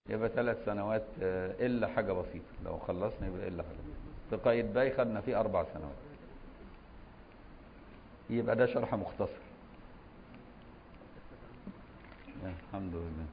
يبقى ثلاث سنوات آه، إلا حاجة بسيطة لو خلصنا يبقى إلا حاجة بسيطة في قايد باي خدنا فيه أربع سنوات يبقى ده شرح مختصر الحمد لله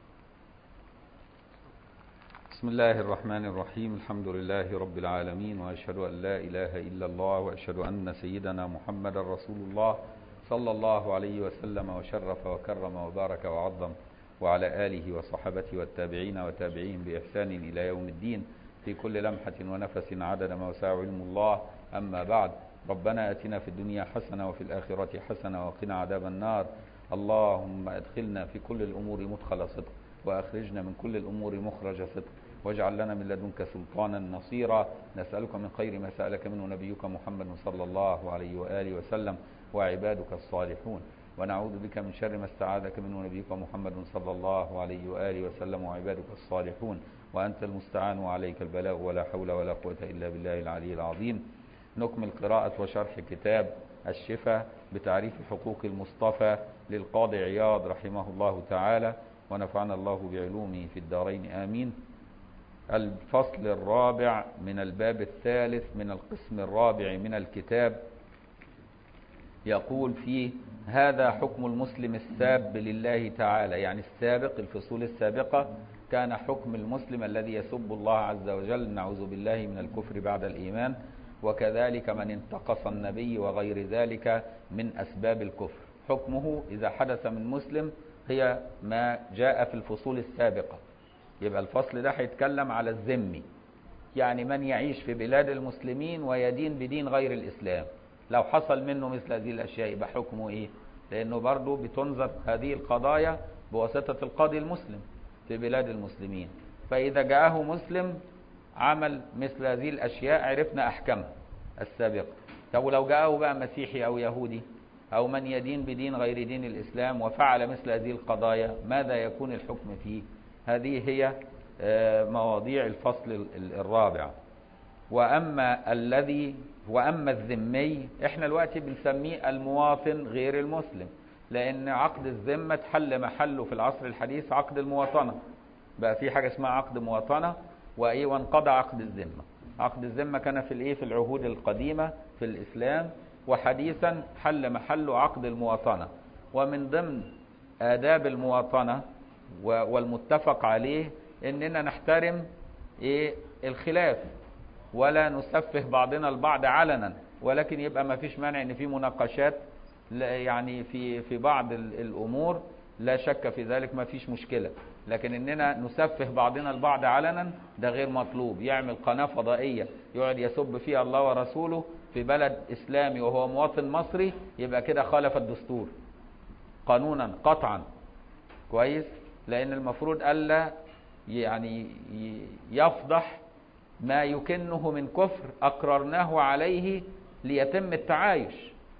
بسم الله الرحمن الرحيم الحمد لله رب العالمين وأشهد أن لا إله إلا الله وأشهد أن سيدنا محمد رسول الله صلى الله عليه وسلم وشرف وكرم وبارك وعظم وعلى آله وصحبته والتابعين وتابعين بإحسان إلى يوم الدين في كل لمحة ونفس عدد ما وسع علم الله أما بعد ربنا أتنا في الدنيا حسنة وفي الآخرة حسنة وقنا عذاب النار اللهم أدخلنا في كل الأمور مدخل صدق وأخرجنا من كل الأمور مخرج صدق واجعل لنا من لدنك سلطانا نصيرا نسألك من خير ما سألك منه نبيك محمد صلى الله عليه وآله وسلم وعبادك الصالحون ونعوذ بك من شر ما استعاذك منه نبيك محمد صلى الله عليه وآله وسلم وعبادك الصالحون وأنت المستعان وعليك البلاغ ولا حول ولا قوة إلا بالله العلي العظيم نكمل قراءة وشرح كتاب الشفاء بتعريف حقوق المصطفى للقاضي عياض رحمه الله تعالى ونفعنا الله بعلومه في الدارين آمين الفصل الرابع من الباب الثالث من القسم الرابع من الكتاب يقول فيه هذا حكم المسلم الساب لله تعالى يعني السابق الفصول السابقة كان حكم المسلم الذي يسب الله عز وجل نعوذ بالله من الكفر بعد الإيمان وكذلك من انتقص النبي وغير ذلك من أسباب الكفر حكمه إذا حدث من مسلم هي ما جاء في الفصول السابقة يبقى الفصل ده هيتكلم على الذمي يعني من يعيش في بلاد المسلمين ويدين بدين غير الإسلام لو حصل منه مثل هذه الأشياء يبقى حكمه إيه لأنه برضه بتنظر هذه القضايا بواسطة القاضي المسلم في بلاد المسلمين فإذا جاءه مسلم عمل مثل هذه الأشياء عرفنا أحكامها السابقة طب ولو جاءه بقى مسيحي أو يهودي أو من يدين بدين غير دين الإسلام وفعل مثل هذه القضايا ماذا يكون الحكم فيه هذه هي مواضيع الفصل الرابع وأما الذي وأما الذمي احنا دلوقتي بنسميه المواطن غير المسلم لأن عقد الذمة تحل محله في العصر الحديث عقد المواطنة بقى في حاجة اسمها عقد مواطنة وإيه وانقضى عقد الذمة عقد الذمة كان في الإيه في العهود القديمة في الإسلام وحديثا حل محله عقد المواطنة ومن ضمن آداب المواطنة والمتفق عليه إننا نحترم إيه الخلاف ولا نسفه بعضنا البعض علنا ولكن يبقى ما فيش مانع ان في مناقشات يعني في في بعض الامور لا شك في ذلك ما فيش مشكله لكن اننا نسفه بعضنا البعض علنا ده غير مطلوب يعمل قناه فضائيه يقعد يسب فيها الله ورسوله في بلد اسلامي وهو مواطن مصري يبقى كده خالف الدستور قانونا قطعا كويس لان المفروض الا يعني يفضح ما يكنه من كفر أقررناه عليه ليتم التعايش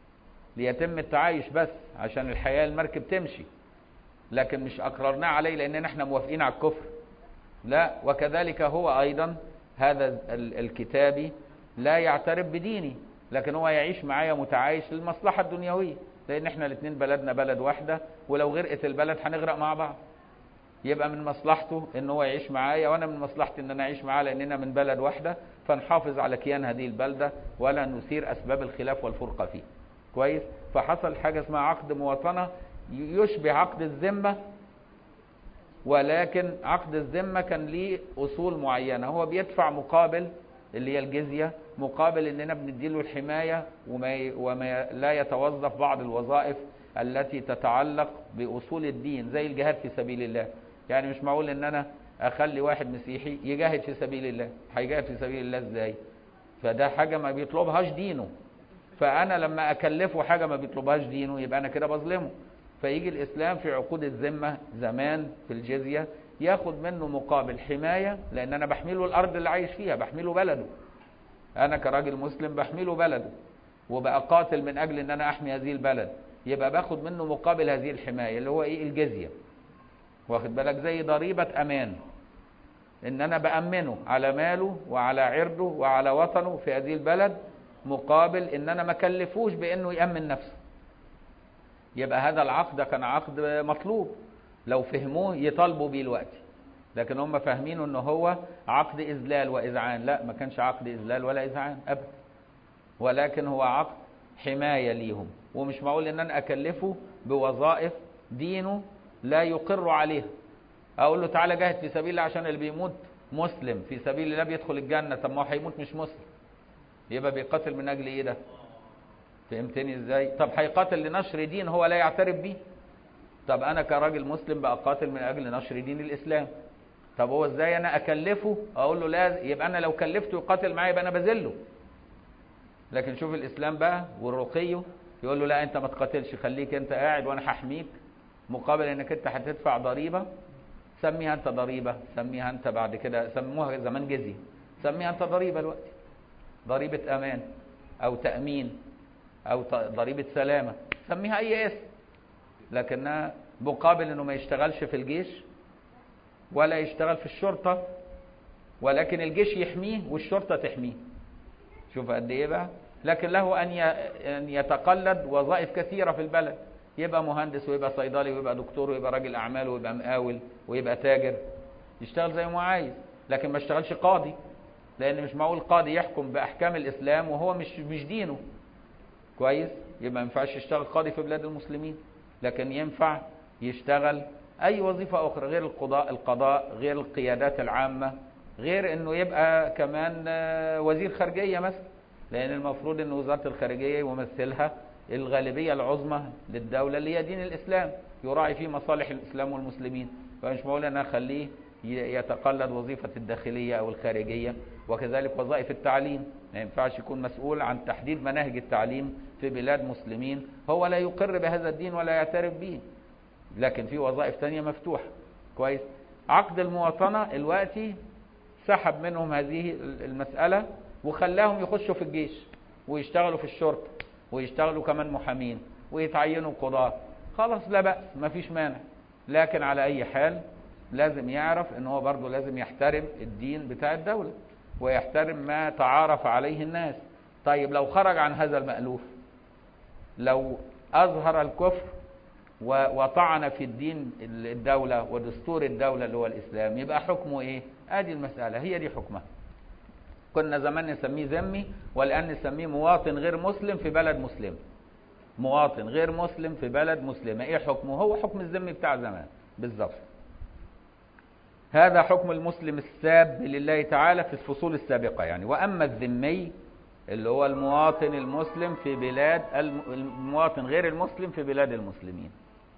ليتم التعايش بس عشان الحياة المركب تمشي لكن مش أقررناه عليه لأننا احنا موافقين على الكفر لا وكذلك هو أيضا هذا الكتابي لا يعترف بديني لكن هو يعيش معايا متعايش للمصلحة الدنيوية لأن احنا الاثنين بلدنا بلد واحدة ولو غرقت البلد هنغرق مع بعض يبقى من مصلحته ان هو يعيش معايا وانا من مصلحتي ان انا اعيش معاه لاننا من بلد واحده فنحافظ على كيان هذه البلده ولا نثير اسباب الخلاف والفرقه فيه كويس فحصل حاجه اسمها عقد مواطنه يشبه عقد الذمه ولكن عقد الذمه كان ليه اصول معينه هو بيدفع مقابل اللي هي الجزيه مقابل اننا بنديله الحمايه وما, وما لا يتوظف بعض الوظائف التي تتعلق باصول الدين زي الجهاد في سبيل الله يعني مش معقول ان انا اخلي واحد مسيحي يجاهد في سبيل الله هيجاهد في سبيل الله ازاي فده حاجة ما بيطلبهاش دينه فانا لما اكلفه حاجة ما بيطلبهاش دينه يبقى انا كده بظلمه فيجي الاسلام في عقود الذمة زمان في الجزية ياخد منه مقابل حماية لان انا بحمله الارض اللي عايش فيها بحمله بلده انا كراجل مسلم بحمله بلده وبقى قاتل من اجل ان انا احمي هذه البلد يبقى باخد منه مقابل هذه الحماية اللي هو ايه الجزية واخد بالك زي ضريبة امان ان انا بأمنه على ماله وعلى عرضه وعلى وطنه في هذه البلد مقابل ان انا ما كلفوش بانه يأمن نفسه يبقى هذا العقد كان عقد مطلوب لو فهموه يطالبوا بيه الوقت لكن هم فاهمينه ان هو عقد اذلال واذعان لا ما كانش عقد اذلال ولا اذعان ابدا ولكن هو عقد حمايه ليهم ومش معقول ان انا اكلفه بوظائف دينه لا يقر عليها اقول له تعالى جاهد في سبيل الله عشان اللي بيموت مسلم في سبيل الله بيدخل الجنه طب ما هو هيموت مش مسلم يبقى بيقاتل من اجل ايه ده فهمتني ازاي طب هيقاتل لنشر دين هو لا يعترف بيه طب انا كراجل مسلم بقاتل من اجل نشر دين الاسلام طب هو ازاي انا اكلفه اقول له لا يبقى انا لو كلفته يقاتل معايا يبقى انا بذله لكن شوف الاسلام بقى والرقي يقول له لا انت ما تقاتلش خليك انت قاعد وانا هحميك مقابل انك انت هتدفع ضريبه سميها انت ضريبه سميها انت بعد كده سموها زمان جزيه سميها انت ضريبه دلوقتي ضريبه امان او تامين او ضريبه سلامه سميها اي اسم لكنها مقابل انه ما يشتغلش في الجيش ولا يشتغل في الشرطه ولكن الجيش يحميه والشرطه تحميه شوف قد ايه بقى لكن له ان ان يتقلد وظائف كثيره في البلد يبقى مهندس ويبقى صيدلي ويبقى دكتور ويبقى راجل اعمال ويبقى مقاول ويبقى تاجر يشتغل زي ما عايز لكن ما اشتغلش قاضي لان مش معقول قاضي يحكم باحكام الاسلام وهو مش مش دينه كويس يبقى ما ينفعش يشتغل قاضي في بلاد المسلمين لكن ينفع يشتغل اي وظيفه اخرى غير القضاء القضاء غير القيادات العامه غير انه يبقى كمان وزير خارجيه مثلا لان المفروض ان وزاره الخارجيه يمثلها الغالبيه العظمى للدوله اللي هي دين الاسلام يراعي فيه مصالح الاسلام والمسلمين فمش معقول ان اخليه يتقلد وظيفه الداخليه او الخارجيه وكذلك وظائف التعليم ما ينفعش يكون مسؤول عن تحديد مناهج التعليم في بلاد مسلمين هو لا يقر بهذا الدين ولا يعترف به لكن في وظائف تانية مفتوحة كويس عقد المواطنة الوقتي سحب منهم هذه المسألة وخلاهم يخشوا في الجيش ويشتغلوا في الشرطة ويشتغلوا كمان محامين ويتعينوا قضاة خلاص لا بأس ما فيش مانع لكن على أي حال لازم يعرف ان هو برضه لازم يحترم الدين بتاع الدولة ويحترم ما تعارف عليه الناس طيب لو خرج عن هذا المألوف لو أظهر الكفر وطعن في الدين الدولة ودستور الدولة اللي هو الإسلام يبقى حكمه إيه؟ آدي المسألة هي دي حكمها كنا زمان نسميه ذمي والآن نسميه مواطن غير مسلم في بلد مسلم مواطن غير مسلم في بلد مسلمة إيه حكمه؟ هو حكم الذمي بتاع زمان بالظبط هذا حكم المسلم الساب لله تعالى في الفصول السابقة يعني وأما الذمي اللي هو المواطن المسلم في بلاد المواطن غير المسلم في بلاد المسلمين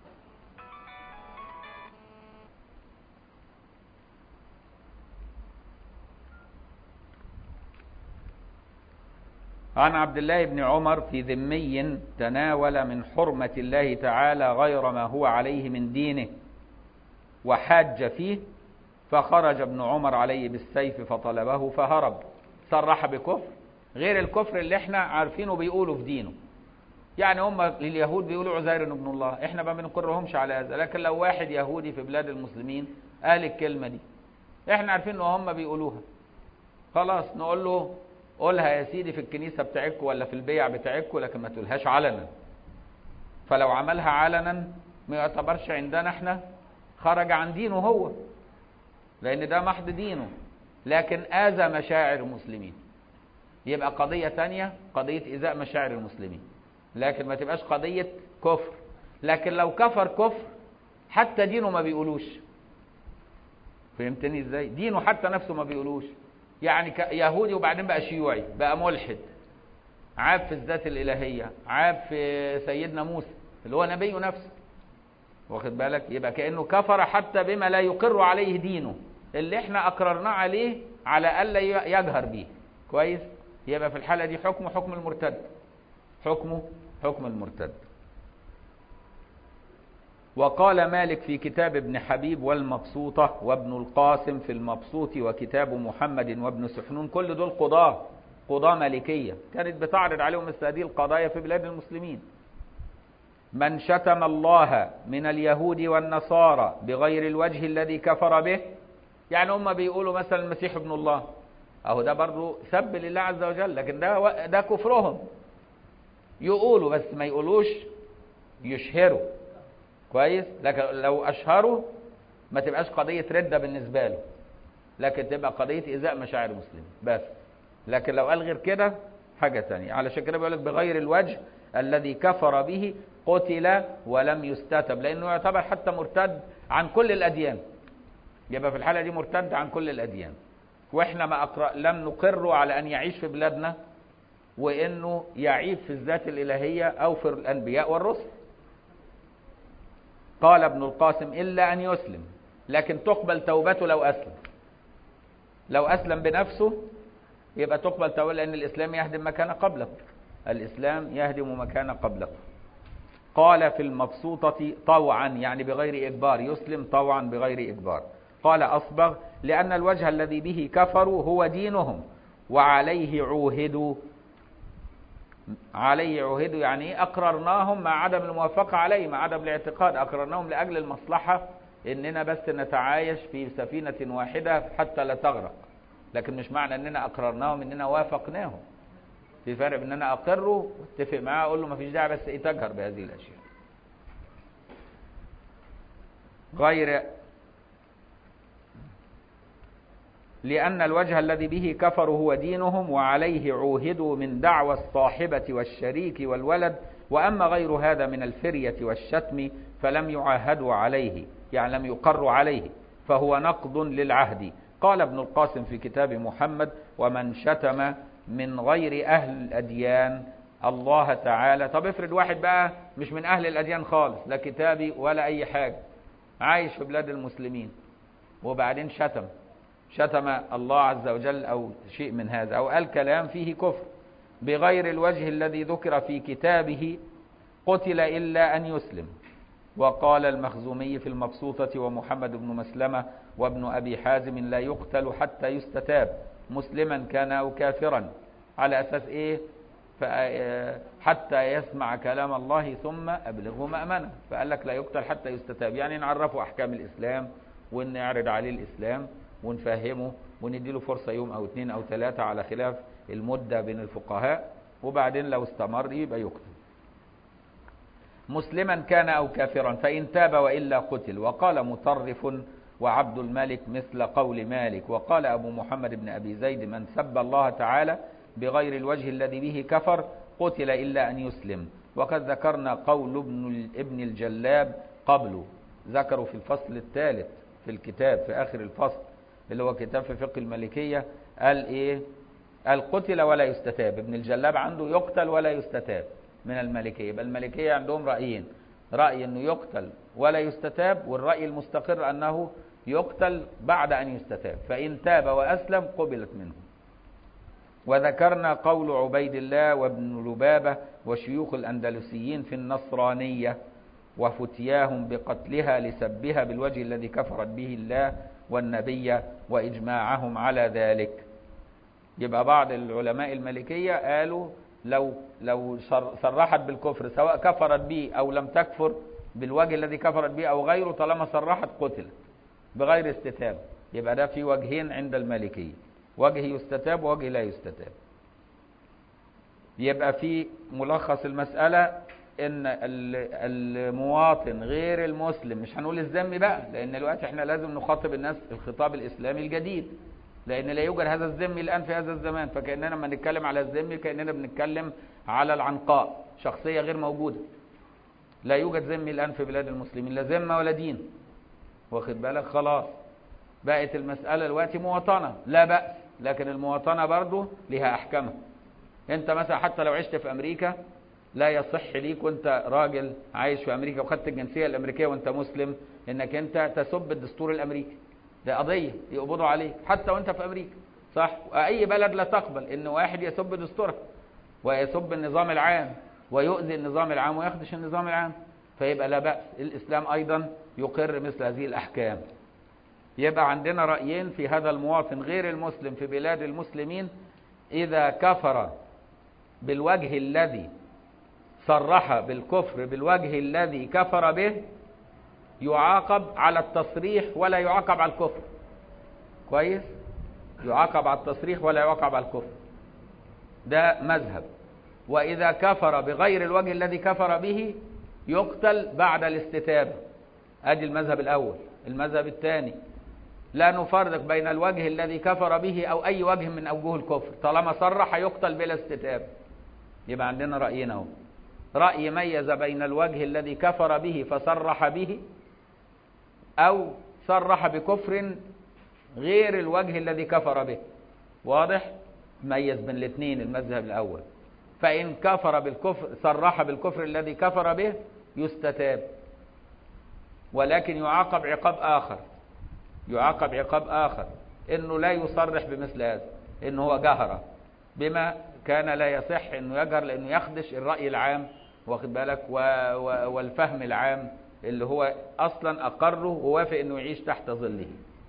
عن عبد الله بن عمر في ذمي تناول من حرمة الله تعالى غير ما هو عليه من دينه وحاج فيه فخرج ابن عمر عليه بالسيف فطلبه فهرب صرح بكفر غير الكفر اللي احنا عارفينه بيقولوا في دينه يعني هم لليهود بيقولوا عزير ابن الله احنا ما بنقرهمش على هذا لكن لو واحد يهودي في بلاد المسلمين قال الكلمة دي احنا عارفين ان هم بيقولوها خلاص نقول له قولها يا سيدي في الكنيسة بتاعتكم ولا في البيع بتاعتكم لكن ما تقولهاش علنا فلو عملها علنا ما يعتبرش عندنا احنا خرج عن دينه هو لان ده محض دينه لكن اذى مشاعر المسلمين يبقى قضية تانية قضية إيذاء مشاعر المسلمين لكن ما تبقاش قضية كفر لكن لو كفر كفر حتى دينه ما بيقولوش فهمتني ازاي دينه حتى نفسه ما بيقولوش يعني يهودي وبعدين بقى شيوعي بقى ملحد عاب في الذات الإلهية عاب في سيدنا موسى اللي هو نبيه نفسه واخد بالك يبقى كأنه كفر حتى بما لا يقر عليه دينه اللي احنا أقررناه عليه على ألا يجهر به كويس يبقى في الحالة دي حكمه حكم المرتد حكمه حكم المرتد وقال مالك في كتاب ابن حبيب والمبسوطة وابن القاسم في المبسوط وكتاب محمد وابن سحنون كل دول قضاة قضاة مالكية كانت بتعرض عليهم مثل هذه القضايا في بلاد المسلمين من شتم الله من اليهود والنصارى بغير الوجه الذي كفر به يعني هم بيقولوا مثلا المسيح ابن الله اهو ده برضه سب لله عز وجل لكن ده ده كفرهم يقولوا بس ما يقولوش يشهروا كويس لكن لو اشهروا ما تبقاش قضية ردة بالنسبة له لكن تبقى قضية إزاء مشاعر المسلمين بس لكن لو قال غير كده حاجة تانية علشان كده بيقول لك بغير الوجه الذي كفر به قتل ولم يستتب لأنه يعتبر حتى مرتد عن كل الأديان يبقى في الحالة دي مرتد عن كل الأديان واحنا ما أقرأ لم نقره على أن يعيش في بلادنا وانه يعيب في الذات الالهيه او في الانبياء والرسل قال ابن القاسم الا ان يسلم لكن تقبل توبته لو اسلم لو اسلم بنفسه يبقى تقبل توبته لان الاسلام يهدم ما كان قبله الاسلام يهدم ما كان قبله قال في المبسوطة طوعا يعني بغير إجبار يسلم طوعا بغير إجبار قال أصبغ لأن الوجه الذي به كفروا هو دينهم وعليه عوهدوا عليه عهدوا يعني ايه اقررناهم مع عدم الموافقه عليه مع عدم الاعتقاد اقررناهم لاجل المصلحه اننا بس نتعايش في سفينه واحده حتى لا تغرق لكن مش معنى اننا اقررناهم اننا وافقناهم في فرق بين ان انا اقره واتفق معاه اقول له ما فيش داعي بس ايه تجهر بهذه الاشياء غير لأن الوجه الذي به كفروا هو دينهم وعليه عوهدوا من دعوى الصاحبة والشريك والولد وأما غير هذا من الفرية والشتم فلم يعاهدوا عليه يعني لم يقروا عليه فهو نقض للعهد قال ابن القاسم في كتاب محمد ومن شتم من غير أهل الأديان الله تعالى طب افرض واحد بقى مش من أهل الأديان خالص لا كتابي ولا أي حاجة عايش في بلاد المسلمين وبعدين شتم شتم الله عز وجل أو شيء من هذا أو قال كلام فيه كفر بغير الوجه الذي ذكر في كتابه قتل إلا أن يسلم وقال المخزومي في المبسوطة ومحمد بن مسلمة وابن أبي حازم لا يقتل حتى يستتاب مسلما كان أو كافرا على أساس إيه حتى يسمع كلام الله ثم أبلغه مأمنة فقال لك لا يقتل حتى يستتاب يعني نعرفه أحكام الإسلام وإن يعرض عليه الإسلام ونفهمه ونديله فرصة يوم أو اثنين أو ثلاثة على خلاف المدة بين الفقهاء وبعدين لو استمر يبقى يقتل مسلما كان أو كافرا فإن تاب وإلا قتل وقال مطرف وعبد الملك مثل قول مالك وقال أبو محمد بن أبي زيد من سب الله تعالى بغير الوجه الذي به كفر قتل إلا أن يسلم وقد ذكرنا قول ابن ابن الجلاب قبله ذكروا في الفصل الثالث في الكتاب في آخر الفصل اللي هو كتاب في فقه المالكية قال إيه قال قتل ولا يستتاب ابن الجلاب عنده يقتل ولا يستتاب من المالكية يبقى المالكية عندهم رأيين رأي أنه يقتل ولا يستتاب والرأي المستقر أنه يقتل بعد أن يستتاب فإن تاب وأسلم قبلت منه وذكرنا قول عبيد الله وابن لبابة وشيوخ الأندلسيين في النصرانية وفتياهم بقتلها لسبها بالوجه الذي كفرت به الله والنبي وإجماعهم على ذلك يبقى بعض العلماء المالكية قالوا لو لو صرحت بالكفر سواء كفرت به أو لم تكفر بالوجه الذي كفرت به أو غيره طالما صرحت قتلت بغير استتاب يبقى ده في وجهين عند المالكية وجه يستتاب ووجه لا يستتاب يبقى في ملخص المسألة ان المواطن غير المسلم مش هنقول الذم بقى لان دلوقتي احنا لازم نخاطب الناس الخطاب الاسلامي الجديد لان لا يوجد هذا الذم الان في هذا الزمان فكاننا لما نتكلم على الذم كاننا بنتكلم على العنقاء شخصيه غير موجوده لا يوجد ذم الان في بلاد المسلمين لا ذمه ولا دين واخد بالك خلاص بقت المساله دلوقتي مواطنه لا باس لكن المواطنه برضه لها احكامها انت مثلا حتى لو عشت في امريكا لا يصح ليك وانت راجل عايش في امريكا وخدت الجنسيه الامريكيه وانت مسلم انك انت تسب الدستور الامريكي ده قضيه يقبضوا عليك حتى وانت في امريكا صح اي بلد لا تقبل ان واحد يسب دستورها ويسب النظام العام ويؤذي النظام العام ويخدش النظام العام فيبقى لا باس الاسلام ايضا يقر مثل هذه الاحكام يبقى عندنا رايين في هذا المواطن غير المسلم في بلاد المسلمين اذا كفر بالوجه الذي صرح بالكفر بالوجه الذي كفر به يعاقب على التصريح ولا يعاقب على الكفر كويس يعاقب على التصريح ولا يعاقب على الكفر ده مذهب واذا كفر بغير الوجه الذي كفر به يقتل بعد الاستتابه ادي المذهب الاول المذهب الثاني لا نفرق بين الوجه الذي كفر به أو أي وجه من أوجه الكفر طالما صرح يقتل بلا استتاب يبقى عندنا رأيين اهو رأي ميز بين الوجه الذي كفر به فصرح به أو صرح بكفر غير الوجه الذي كفر به واضح ميز بين الاثنين المذهب الأول فإن كفر بالكفر صرح بالكفر الذي كفر به يستتاب ولكن يعاقب عقاب آخر يعاقب عقاب آخر إنه لا يصرح بمثل هذا إنه هو جهر بما كان لا يصح إنه يجهر لأنه يخدش الرأي العام واخد بالك و... و... والفهم العام اللي هو أصلا أقره ووافق إنه يعيش تحت ظله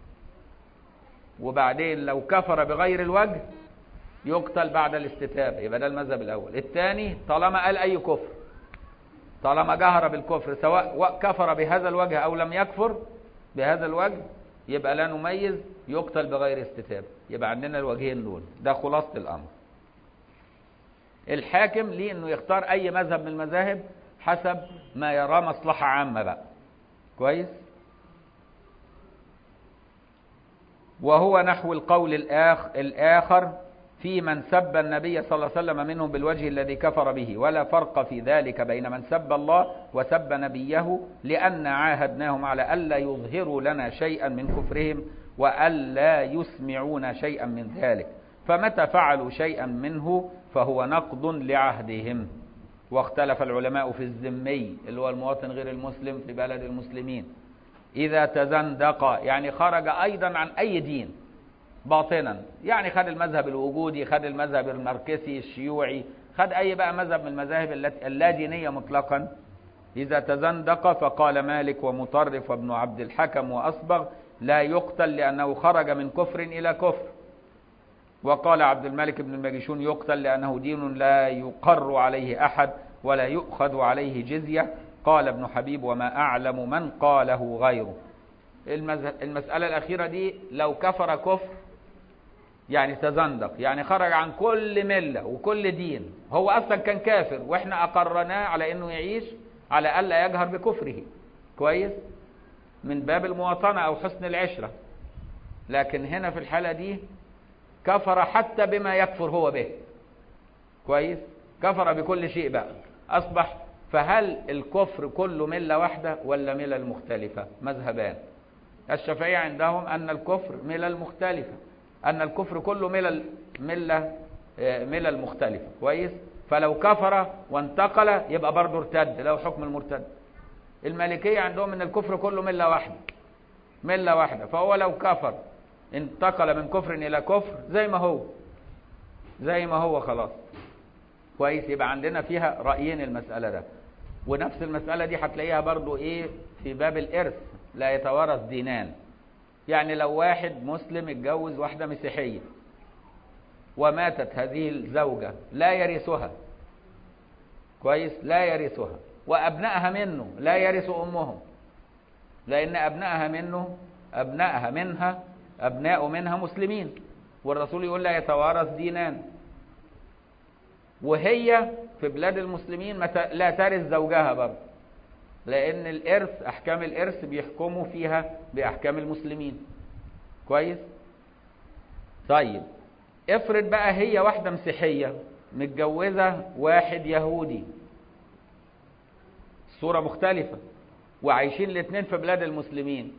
وبعدين لو كفر بغير الوجه يقتل بعد الاستتابة يبقى ده المذهب الأول الثاني طالما قال أي كفر طالما جهر بالكفر سواء كفر بهذا الوجه أو لم يكفر بهذا الوجه يبقى لا نميز يقتل بغير استتابة يبقى عندنا الوجهين دول ده خلاصة الأمر الحاكم ليه انه يختار اي مذهب من المذاهب حسب ما يراه مصلحة عامة بقى كويس وهو نحو القول الآخ الآخر في من سب النبي صلى الله عليه وسلم منهم بالوجه الذي كفر به ولا فرق في ذلك بين من سب الله وسب نبيه لأن عاهدناهم على ألا يظهروا لنا شيئا من كفرهم وألا يسمعون شيئا من ذلك فمتى فعلوا شيئا منه فهو نقض لعهدهم واختلف العلماء في الذمي اللي هو المواطن غير المسلم في بلد المسلمين إذا تزندق يعني خرج أيضا عن أي دين باطنا يعني خد المذهب الوجودي خد المذهب الماركسي الشيوعي خد أي بقى مذهب من المذاهب اللادينية مطلقا إذا تزندق فقال مالك ومطرف وابن عبد الحكم وأصبغ لا يقتل لأنه خرج من كفر إلى كفر وقال عبد الملك بن المجيشون يقتل لأنه دين لا يقر عليه أحد ولا يؤخذ عليه جزية قال ابن حبيب وما أعلم من قاله غيره المسألة الأخيرة دي لو كفر كفر يعني تزندق يعني خرج عن كل ملة وكل دين هو أصلا كان كافر وإحنا أقرناه على أنه يعيش على ألا يجهر بكفره كويس من باب المواطنة أو حسن العشرة لكن هنا في الحالة دي كفر حتى بما يكفر هو به كويس كفر بكل شيء بقى أصبح فهل الكفر كله ملة واحدة ولا ملل مختلفة مذهبان الشافعية عندهم أن الكفر ملل مختلفة أن الكفر كله ملل ملة ملل مختلفة كويس فلو كفر وانتقل يبقى برضه ارتد له حكم المرتد المالكية عندهم أن الكفر كله ملة واحدة ملة واحدة فهو لو كفر انتقل من كفر إلى كفر زي ما هو زي ما هو خلاص كويس يبقى عندنا فيها رأيين المسألة ده ونفس المسألة دي هتلاقيها برضو ايه في باب الإرث لا يتوارث دينان يعني لو واحد مسلم اتجوز واحدة مسيحية وماتت هذه الزوجة لا يرثها كويس لا يرثها وأبنائها منه لا يرث أمهم لأن أبنائها منه أبنائها منها أبناء منها مسلمين والرسول يقول لا يتوارث دينان وهي في بلاد المسلمين لا ترث زوجها برضه لأن الإرث أحكام الإرث بيحكموا فيها بأحكام المسلمين كويس طيب افرض بقى هي واحدة مسيحية متجوزة واحد يهودي صورة مختلفة وعايشين الاثنين في بلاد المسلمين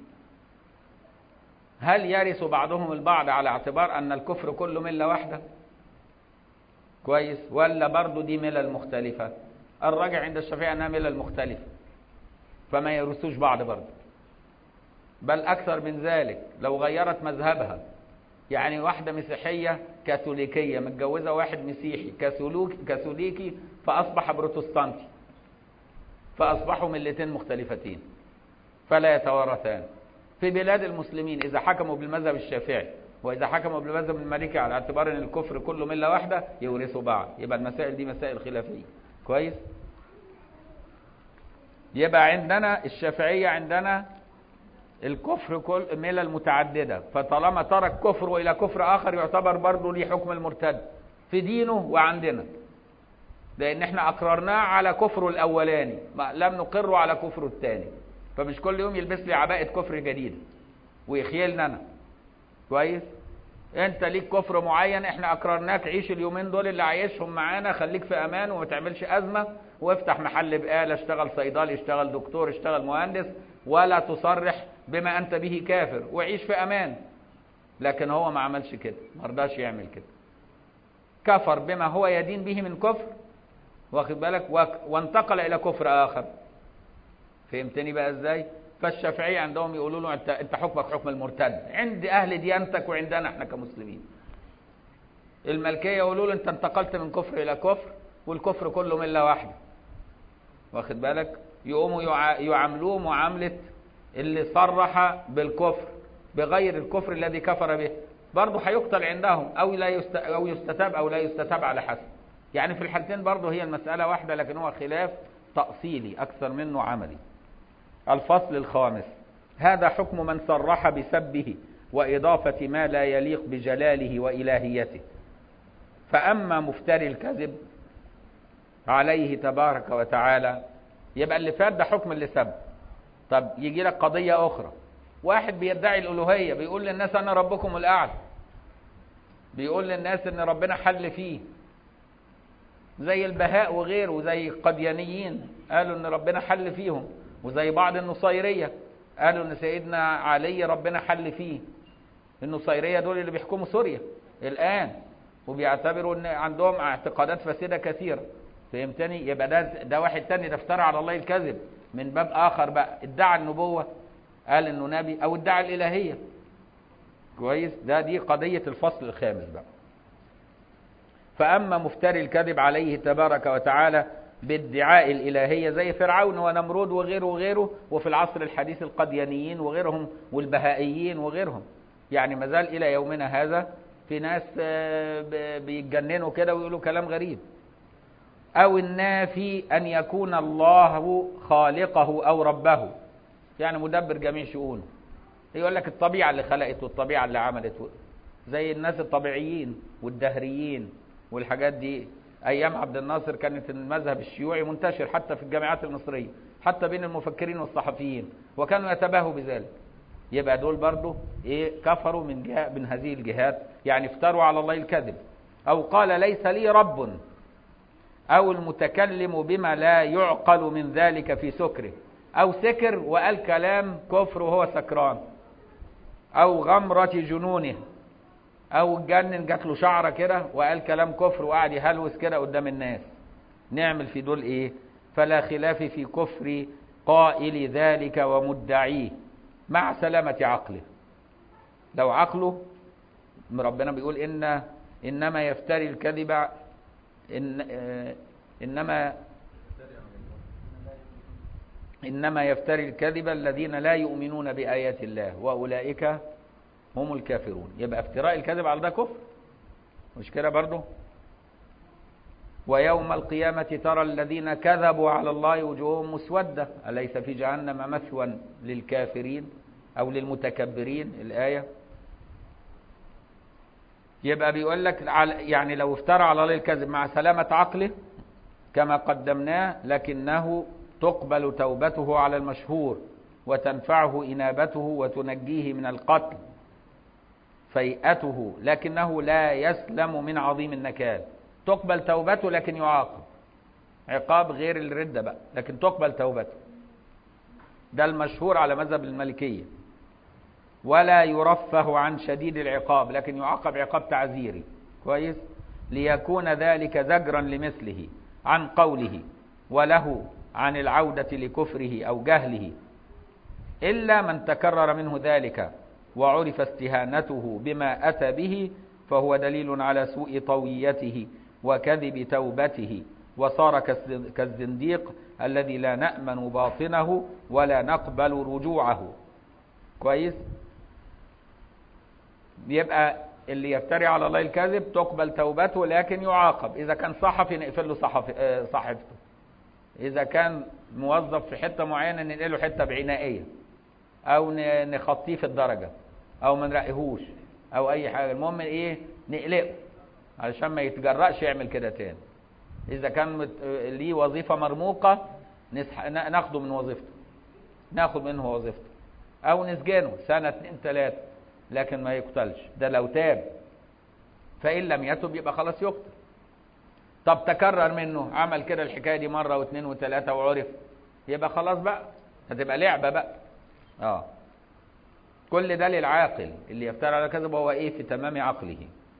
هل يرث بعضهم البعض على اعتبار أن الكفر كله ملة واحدة كويس ولا برضو دي ملل مختلفة الراجع عند الشافعي أنها ملل مختلفة فما يرثوش بعض برضو بل أكثر من ذلك لو غيرت مذهبها يعني واحدة مسيحية كاثوليكية متجوزة واحد مسيحي كاثولوك كاثوليكي فأصبح بروتستانتي فأصبحوا ملتين مختلفتين فلا يتوارثان في بلاد المسلمين إذا حكموا بالمذهب الشافعي وإذا حكموا بالمذهب المالكي على اعتبار أن الكفر كله ملة واحدة يورثوا بعض يبقى المسائل دي مسائل خلافية كويس يبقى عندنا الشافعية عندنا الكفر كل ملل متعددة فطالما ترك كفر إلى كفر آخر يعتبر برضه ليه حكم المرتد في دينه وعندنا لأن احنا أقررناه على كفره الأولاني لم نقره على كفره الثاني فمش كل يوم يلبس لي عباءة كفر جديدة ويخيلنا انا كويس انت ليك كفر معين احنا اقررناك عيش اليومين دول اللي عايشهم معانا خليك في امان وما تعملش ازمه وافتح محل بقاله اشتغل صيدلي اشتغل دكتور اشتغل مهندس ولا تصرح بما انت به كافر وعيش في امان لكن هو ما عملش كده ما رضاش يعمل كده كفر بما هو يدين به من كفر واخد بالك وانتقل الى كفر اخر فهمتني بقى ازاي فالشافعية عندهم يقولوا له انت انت حكمك حكم المرتد عند اهل ديانتك وعندنا احنا كمسلمين الملكية يقولوا له انت انتقلت من كفر الى كفر والكفر كله ملة واحدة واخد بالك يقوموا يعاملوه معاملة اللي صرح بالكفر بغير الكفر الذي كفر به برضه هيقتل عندهم او لا يست... او يستتاب او لا يستتاب على حسب يعني في الحالتين برضه هي المسألة واحدة لكن هو خلاف تأصيلي أكثر منه عملي الفصل الخامس هذا حكم من صرح بسبه وإضافة ما لا يليق بجلاله وإلهيته فأما مفتري الكذب عليه تبارك وتعالى يبقى اللي فات ده حكم اللي سب طب يجي لك قضية أخرى واحد بيدعي الألوهية بيقول للناس أنا ربكم الأعلى بيقول للناس إن ربنا حل فيه زي البهاء وغيره زي القديانيين قالوا إن ربنا حل فيهم وزي بعض النصيرية قالوا ان سيدنا علي ربنا حل فيه النصيرية دول اللي بيحكموا سوريا الآن وبيعتبروا ان عندهم اعتقادات فاسدة كثيرة فهمتني يبقى ده ده واحد تاني ده افترى على الله الكذب من باب آخر بقى ادعى النبوة قال انه نبي او ادعى الإلهية كويس ده دي قضية الفصل الخامس بقى فأما مفتري الكذب عليه تبارك وتعالى بادعاء الإلهية زي فرعون ونمرود وغيره وغيره وفي العصر الحديث القديانيين وغيرهم والبهائيين وغيرهم يعني مازال إلى يومنا هذا في ناس بيتجننوا كده ويقولوا كلام غريب أو النافي أن يكون الله خالقه أو ربه يعني مدبر جميع شؤونه يقول لك الطبيعة اللي خلقت والطبيعة اللي عملت زي الناس الطبيعيين والدهريين والحاجات دي ايام عبد الناصر كانت المذهب الشيوعي منتشر حتى في الجامعات المصريه حتى بين المفكرين والصحفيين وكانوا يتباهوا بذلك يبقى دول برضه ايه كفروا من جهه من هذه الجهات يعني افتروا على الله الكذب او قال ليس لي رب او المتكلم بما لا يعقل من ذلك في سكره او سكر وقال كلام كفر وهو سكران او غمره جنونه او اتجنن جات له شعره كده وقال كلام كفر وقعد يهلوس كده قدام الناس نعمل في دول ايه فلا خلاف في كفر قائل ذلك ومدعيه مع سلامة عقله لو عقله ربنا بيقول إن إنما يفتري الكذب إن إنما إنما يفتري الكذب الذين لا يؤمنون بآيات الله وأولئك هم الكافرون يبقى افتراء الكذب على ده كفر مش كده برضه ويوم القيامة ترى الذين كذبوا على الله وجوههم مسودة أليس في جهنم مثوى للكافرين أو للمتكبرين الآية يبقى بيقول لك يعني لو افترى على الله الكذب مع سلامة عقله كما قدمناه لكنه تقبل توبته على المشهور وتنفعه إنابته وتنجيه من القتل فيئته لكنه لا يسلم من عظيم النكال تقبل توبته لكن يعاقب عقاب غير الردة بقى لكن تقبل توبته ده المشهور على مذهب المالكية ولا يرفه عن شديد العقاب لكن يعاقب عقاب تعزيري كويس ليكون ذلك زجرا لمثله عن قوله وله عن العودة لكفره أو جهله إلا من تكرر منه ذلك وعرف استهانته بما أتى به فهو دليل على سوء طويته وكذب توبته وصار كالزنديق الذي لا نأمن باطنه ولا نقبل رجوعه كويس يبقى اللي يفتري على الله الكذب تقبل توبته لكن يعاقب إذا كان صحفي نقفل له صحف صحيفته إذا كان موظف في حتة معينة ننقله حتة بعنائية أو نخطيه في الدرجة أو ما نرقيهوش أو أي حاجة المهم إيه نقلقه علشان ما يتجرأش يعمل كده تاني إذا كان ليه وظيفة مرموقة ناخده من وظيفته ناخد منه وظيفته او نسجنه سنة اتنين تلاتة لكن ما يقتلش ده لو تاب فإن لم يتب يبقى خلاص يقتل طب تكرر منه عمل كده الحكاية دي مرة واثنين وثلاثة وعرف يبقى خلاص بقى هتبقى لعبة بقى اه كل ده للعاقل اللي يفترى على كذب هو ايه في تمام عقله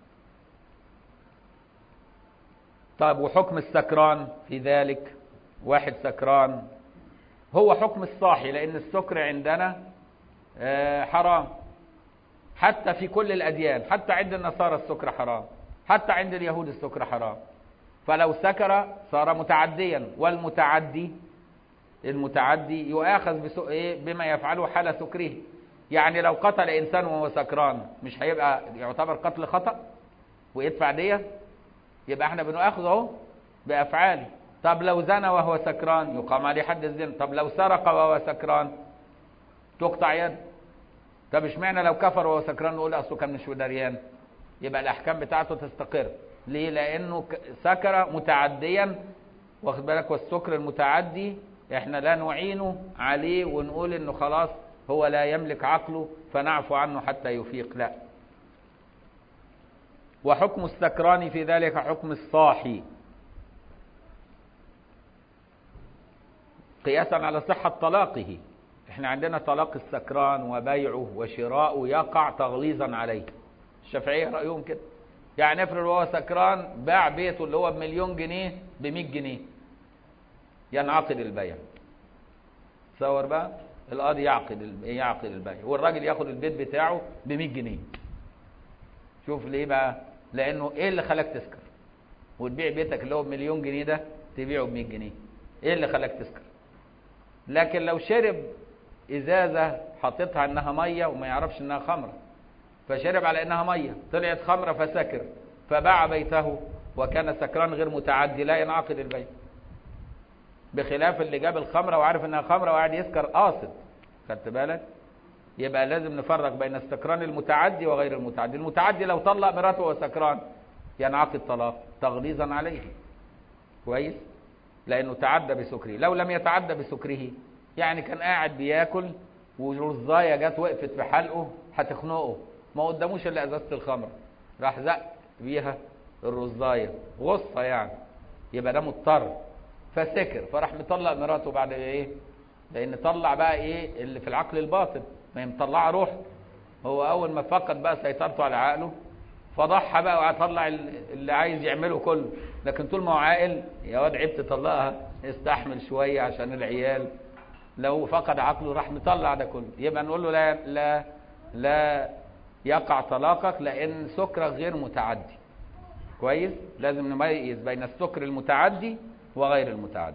طيب وحكم السكران في ذلك واحد سكران هو حكم الصاحي لأن السكر عندنا آه، حرام حتى في كل الأديان حتى عند النصارى السكر حرام حتى عند اليهود السكر حرام فلو سكر صار متعديا والمتعدي المتعدي يؤاخذ بسوء إيه بما يفعله حال سكره يعني لو قتل إنسان وهو سكران مش هيبقى يعتبر قتل خطأ ويدفع دية يبقى احنا بنؤاخذ اهو بأفعاله طب لو زنى وهو سكران يقام عليه حد الزنا طب لو سرق وهو سكران تقطع يد طب اشمعنى لو كفر وهو سكران نقول اصله كان مش دريان يبقى الاحكام بتاعته تستقر ليه لانه ك- سكر متعديا واخد بالك والسكر المتعدي احنا لا نعينه عليه ونقول انه خلاص هو لا يملك عقله فنعفو عنه حتى يفيق لا وحكم السكران في ذلك حكم الصاحي قياسا على صحة طلاقه احنا عندنا طلاق السكران وبيعه وشراؤه يقع تغليظا عليه الشافعية رأيهم كده يعني افرض وهو سكران باع بيته اللي هو بمليون جنيه ب 100 جنيه ينعقد البيع تصور بقى القاضي يعقد ال- يعقد البيع والراجل ياخد البيت بتاعه ب 100 جنيه شوف ليه بقى لانه ايه اللي خلاك تسكر وتبيع بيتك اللي هو بمليون جنيه ده تبيعه ب 100 جنيه ايه اللي خلاك تسكر لكن لو شرب ازازه حطيتها انها ميه وما يعرفش انها خمره فشرب على انها ميه طلعت خمره فسكر فباع بيته وكان سكران غير متعدي لا ينعقد البيع بخلاف اللي جاب الخمره وعارف انها خمره وقاعد يسكر قاصد خدت بالك يبقى لازم نفرق بين السكران المتعدي وغير المتعدي المتعدي لو طلق مراته وهو سكران ينعقد طلاق تغليظا عليه كويس لانه تعدى بسكره لو لم يتعدى بسكره يعني كان قاعد بياكل ورزايه جت وقفت في حلقه هتخنقه ما قداموش الا ازازه الخمر راح زق بيها الرزايه غصه يعني يبقى ده مضطر فسكر فراح مطلق مراته بعد ايه لان طلع بقى ايه اللي في العقل الباطن ما هي مطلعه روح هو اول ما فقد بقى سيطرته على عقله فضحى بقى وهطلع اللي عايز يعمله كله لكن طول ما هو عاقل يا واد عيب تطلقها استحمل شويه عشان العيال لو فقد عقله راح مطلع ده كله يبقى نقول له لا لا لا يقع طلاقك لان سكرك غير متعدي كويس لازم نميز بين السكر المتعدي وغير المتعدي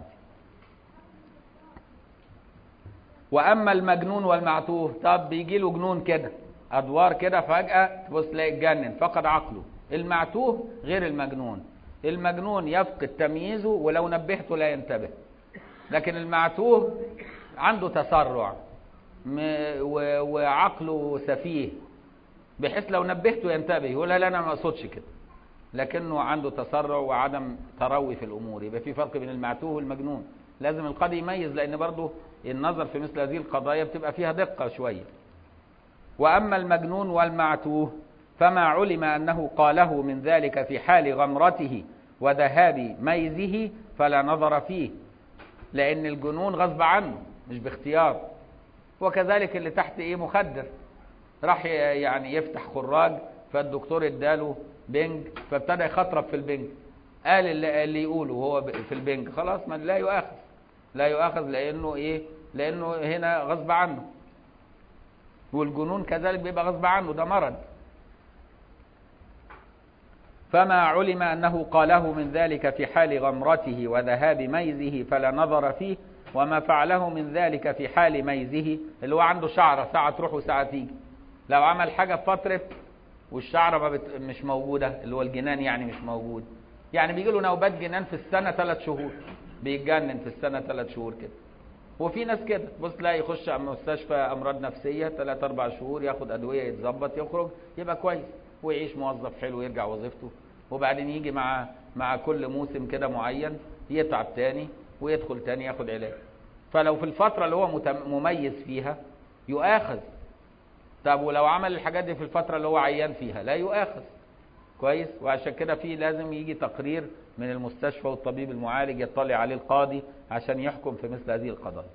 واما المجنون والمعتوه طب بيجي له جنون كده ادوار كده فجاه تبص تلاقي اتجنن فقد عقله المعتوه غير المجنون المجنون يفقد تمييزه ولو نبهته لا ينتبه لكن المعتوه عنده تسرع م- و- وعقله سفيه بحيث لو نبهته ينتبه يقول لا لا انا ما اقصدش كده لكنه عنده تسرع وعدم تروي في الامور يبقى في فرق بين المعتوه والمجنون لازم القاضي يميز لان برضه النظر في مثل هذه القضايا بتبقى فيها دقه شويه واما المجنون والمعتوه فما علم انه قاله من ذلك في حال غمرته وذهاب ميزه فلا نظر فيه لان الجنون غصب عنه مش باختيار وكذلك اللي تحت ايه مخدر راح ي- يعني يفتح خراج فالدكتور اداله بنج فابتدى يخطرب في البنج قال اللي, اللي يقوله هو ب- في البنج خلاص ما لا يؤاخذ لا يؤاخذ لانه ايه لانه هنا غصب عنه والجنون كذلك بيبقى غصب عنه ده مرض فما علم أنه قاله من ذلك في حال غمرته وذهاب ميزه فلا نظر فيه وما فعله من ذلك في حال ميزه اللي هو عنده شعرة ساعة تروح وساعة تيجي لو عمل حاجة في فترة والشعرة ما بت... مش موجودة اللي هو الجنان يعني مش موجود يعني بيجي له نوبات جنان في السنة ثلاث شهور بيتجنن في السنة ثلاث شهور كده وفي ناس كده بص تلاقي يخش مستشفى امراض نفسيه ثلاث اربع شهور ياخد ادويه يتظبط يخرج يبقى كويس ويعيش موظف حلو يرجع وظيفته وبعدين يجي مع مع كل موسم كده معين يتعب تاني ويدخل تاني ياخد علاج فلو في الفترة اللي هو مميز فيها يؤاخذ طب ولو عمل الحاجات دي في الفترة اللي هو عيان فيها لا يؤاخذ كويس وعشان كده في لازم يجي تقرير من المستشفى والطبيب المعالج يطلع عليه القاضي عشان يحكم في مثل هذه القضايا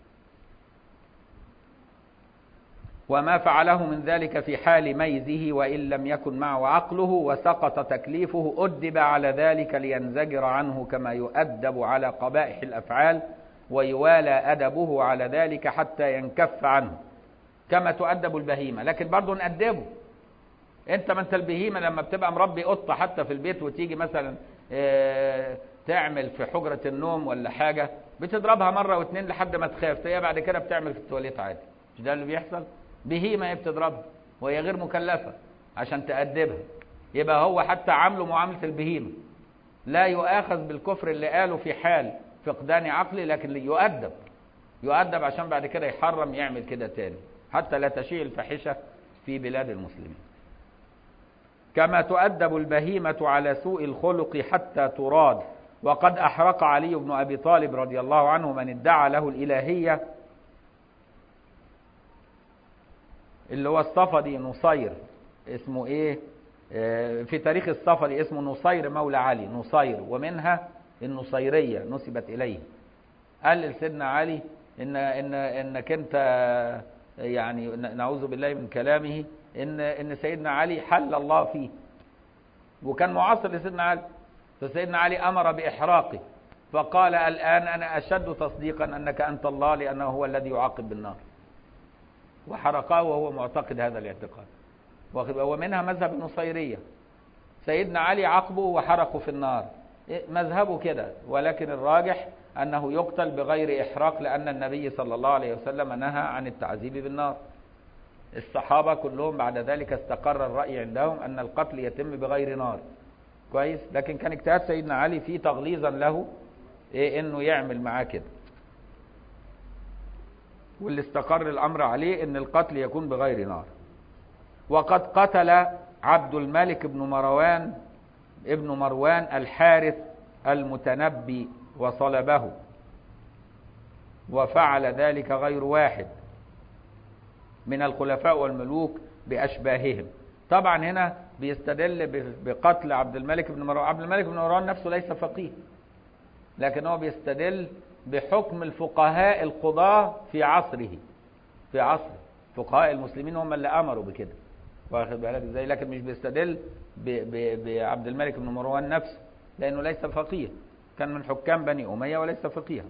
وما فعله من ذلك في حال ميزه وإن لم يكن معه عقله وسقط تكليفه أدب على ذلك لينزجر عنه كما يؤدب على قبائح الأفعال ويوالى أدبه على ذلك حتى ينكف عنه كما تؤدب البهيمة لكن برضه نأدبه انت ما انت البهيمة لما بتبقى مربي قطة حتى في البيت وتيجي مثلا اه تعمل في حجرة النوم ولا حاجة بتضربها مرة واتنين لحد ما تخاف تلاقيها بعد كده بتعمل في التواليت عادي مش ده اللي بيحصل بهيمة هي بتضربها وهي غير مكلفة عشان تأدبها يبقى هو حتى عامله معاملة البهيمة لا يؤاخذ بالكفر اللي قاله في حال فقدان عقلي لكن يؤدب يؤدب عشان بعد كده يحرم يعمل كده تاني حتى لا تشيع الفاحشة في بلاد المسلمين كما تؤدب البهيمة على سوء الخلق حتى تراد وقد أحرق علي بن أبي طالب رضي الله عنه من ادعى له الإلهية اللي هو الصفدي نصير اسمه ايه اه في تاريخ الصفدي اسمه نصير مولى علي نصير ومنها النصيرية نسبت إليه قال لسيدنا علي إن إن إنك أنت يعني نعوذ بالله من كلامه إن إن سيدنا علي حل الله فيه وكان معاصر لسيدنا علي فسيدنا علي أمر بإحراقه فقال الآن أنا أشد تصديقا أنك أنت الله لأنه هو الذي يعاقب بالنار وحرقه وهو معتقد هذا الاعتقاد ومنها مذهب النصيرية سيدنا علي عاقبه وحرقه في النار مذهبه كده ولكن الراجح أنه يقتل بغير إحراق لأن النبي صلى الله عليه وسلم نهى عن التعذيب بالنار الصحابة كلهم بعد ذلك استقر الرأي عندهم أن القتل يتم بغير نار كويس لكن كان اجتهاد سيدنا علي فيه تغليظا له إيه إنه يعمل معاه كده واللي استقر الأمر عليه أن القتل يكون بغير نار وقد قتل عبد الملك بن مروان ابن مروان الحارث المتنبي وصلبه وفعل ذلك غير واحد من الخلفاء والملوك بأشباههم طبعا هنا بيستدل بقتل عبد الملك بن مروان عبد الملك بن مروان نفسه ليس فقيه لكن هو بيستدل بحكم الفقهاء القضاة في عصره في عصره فقهاء المسلمين هم اللي أمروا بكده واخد بالك ازاي لكن مش بيستدل بعبد الملك بن مروان نفسه لأنه ليس فقيه كان من حكام بني أمية وليس فقيها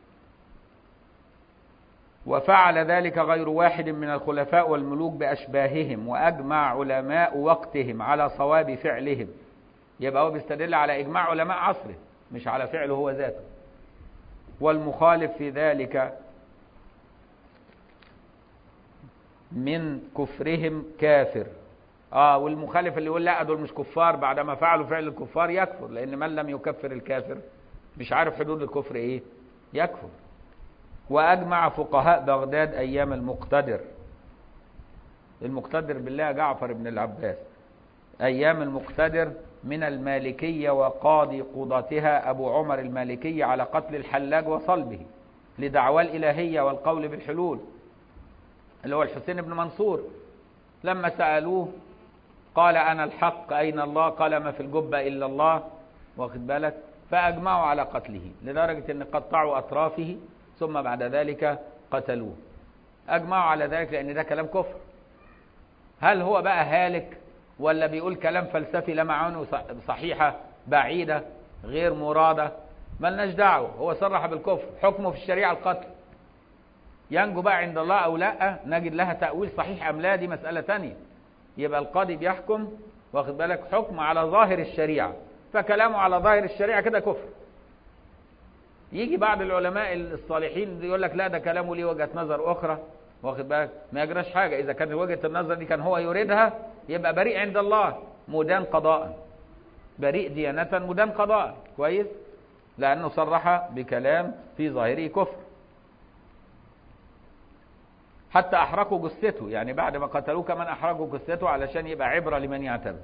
وفعل ذلك غير واحد من الخلفاء والملوك بأشباههم وأجمع علماء وقتهم على صواب فعلهم يبقى هو بيستدل على إجماع علماء عصره مش على فعله هو ذاته والمخالف في ذلك من كفرهم كافر اه والمخالف اللي يقول لا دول مش كفار بعدما فعلوا فعل الكفار يكفر لان من لم يكفر الكافر مش عارف حدود الكفر ايه يكفر واجمع فقهاء بغداد ايام المقتدر المقتدر بالله جعفر بن العباس ايام المقتدر من المالكية وقاضي قضاتها أبو عمر المالكي على قتل الحلاج وصلبه لدعوى الإلهية والقول بالحلول اللي هو الحسين بن منصور لما سألوه قال أنا الحق أين الله قال ما في الجبة إلا الله واخد بالك فأجمعوا على قتله لدرجة أن قطعوا أطرافه ثم بعد ذلك قتلوه أجمعوا على ذلك لأن ده كلام كفر هل هو بقى هالك ولا بيقول كلام فلسفي لا معاني صحيحة بعيدة غير مرادة ملناش دعوة هو صرح بالكفر حكمه في الشريعة القتل ينجو بقى عند الله أو لا نجد لها تأويل صحيح أم لا دي مسألة تانية يبقى القاضي بيحكم واخد بالك حكم على ظاهر الشريعة فكلامه على ظاهر الشريعة كده كفر يجي بعض العلماء الصالحين يقول لك لا ده كلامه ليه وجهة نظر أخرى واخد بالك ما يجراش حاجة إذا كانت وجهة النظر دي كان هو يريدها يبقى بريء عند الله مدان قضاء بريء ديانة مدان قضاء كويس لأنه صرح بكلام في ظاهره كفر حتى أحرقوا جثته يعني بعد ما قتلوه كمان أحرقوا جثته علشان يبقى عبرة لمن يعتبر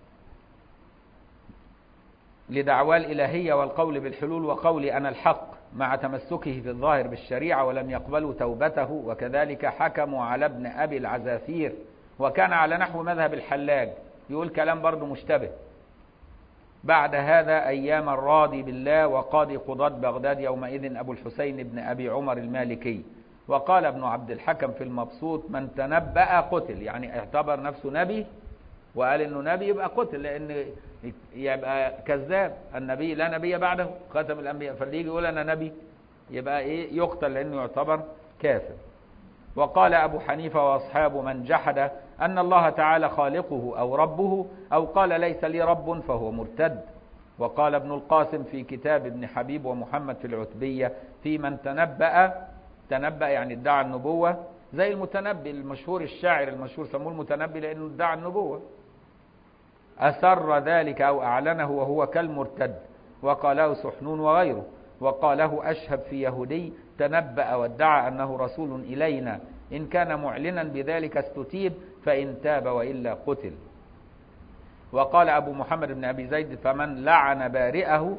لدعوى الإلهية والقول بالحلول وقولي أنا الحق مع تمسكه في الظاهر بالشريعة ولم يقبلوا توبته وكذلك حكموا على ابن أبي العزافير وكان على نحو مذهب الحلاج يقول كلام برضه مشتبه بعد هذا أيام الراضي بالله وقاضي قضاة بغداد يومئذ أبو الحسين بن أبي عمر المالكي وقال ابن عبد الحكم في المبسوط من تنبأ قتل يعني اعتبر نفسه نبي وقال انه نبي يبقى قتل لان يبقى كذاب النبي لا نبي بعده خاتم الانبياء فاللي يجي يقول انا نبي يبقى ايه يقتل لانه يعتبر كافر وقال ابو حنيفه واصحابه من جحد ان الله تعالى خالقه او ربه او قال ليس لي رب فهو مرتد وقال ابن القاسم في كتاب ابن حبيب ومحمد في العتبيه في من تنبأ تنبأ يعني ادعى النبوه زي المتنبي المشهور الشاعر المشهور سموه المتنبي لانه ادعى النبوه أسر ذلك أو أعلنه وهو كالمرتد وقاله سحنون وغيره وقاله أشهب في يهودي تنبأ وادعى أنه رسول إلينا إن كان معلنا بذلك استتيب فإن تاب وإلا قتل وقال أبو محمد بن أبي زيد فمن لعن بارئه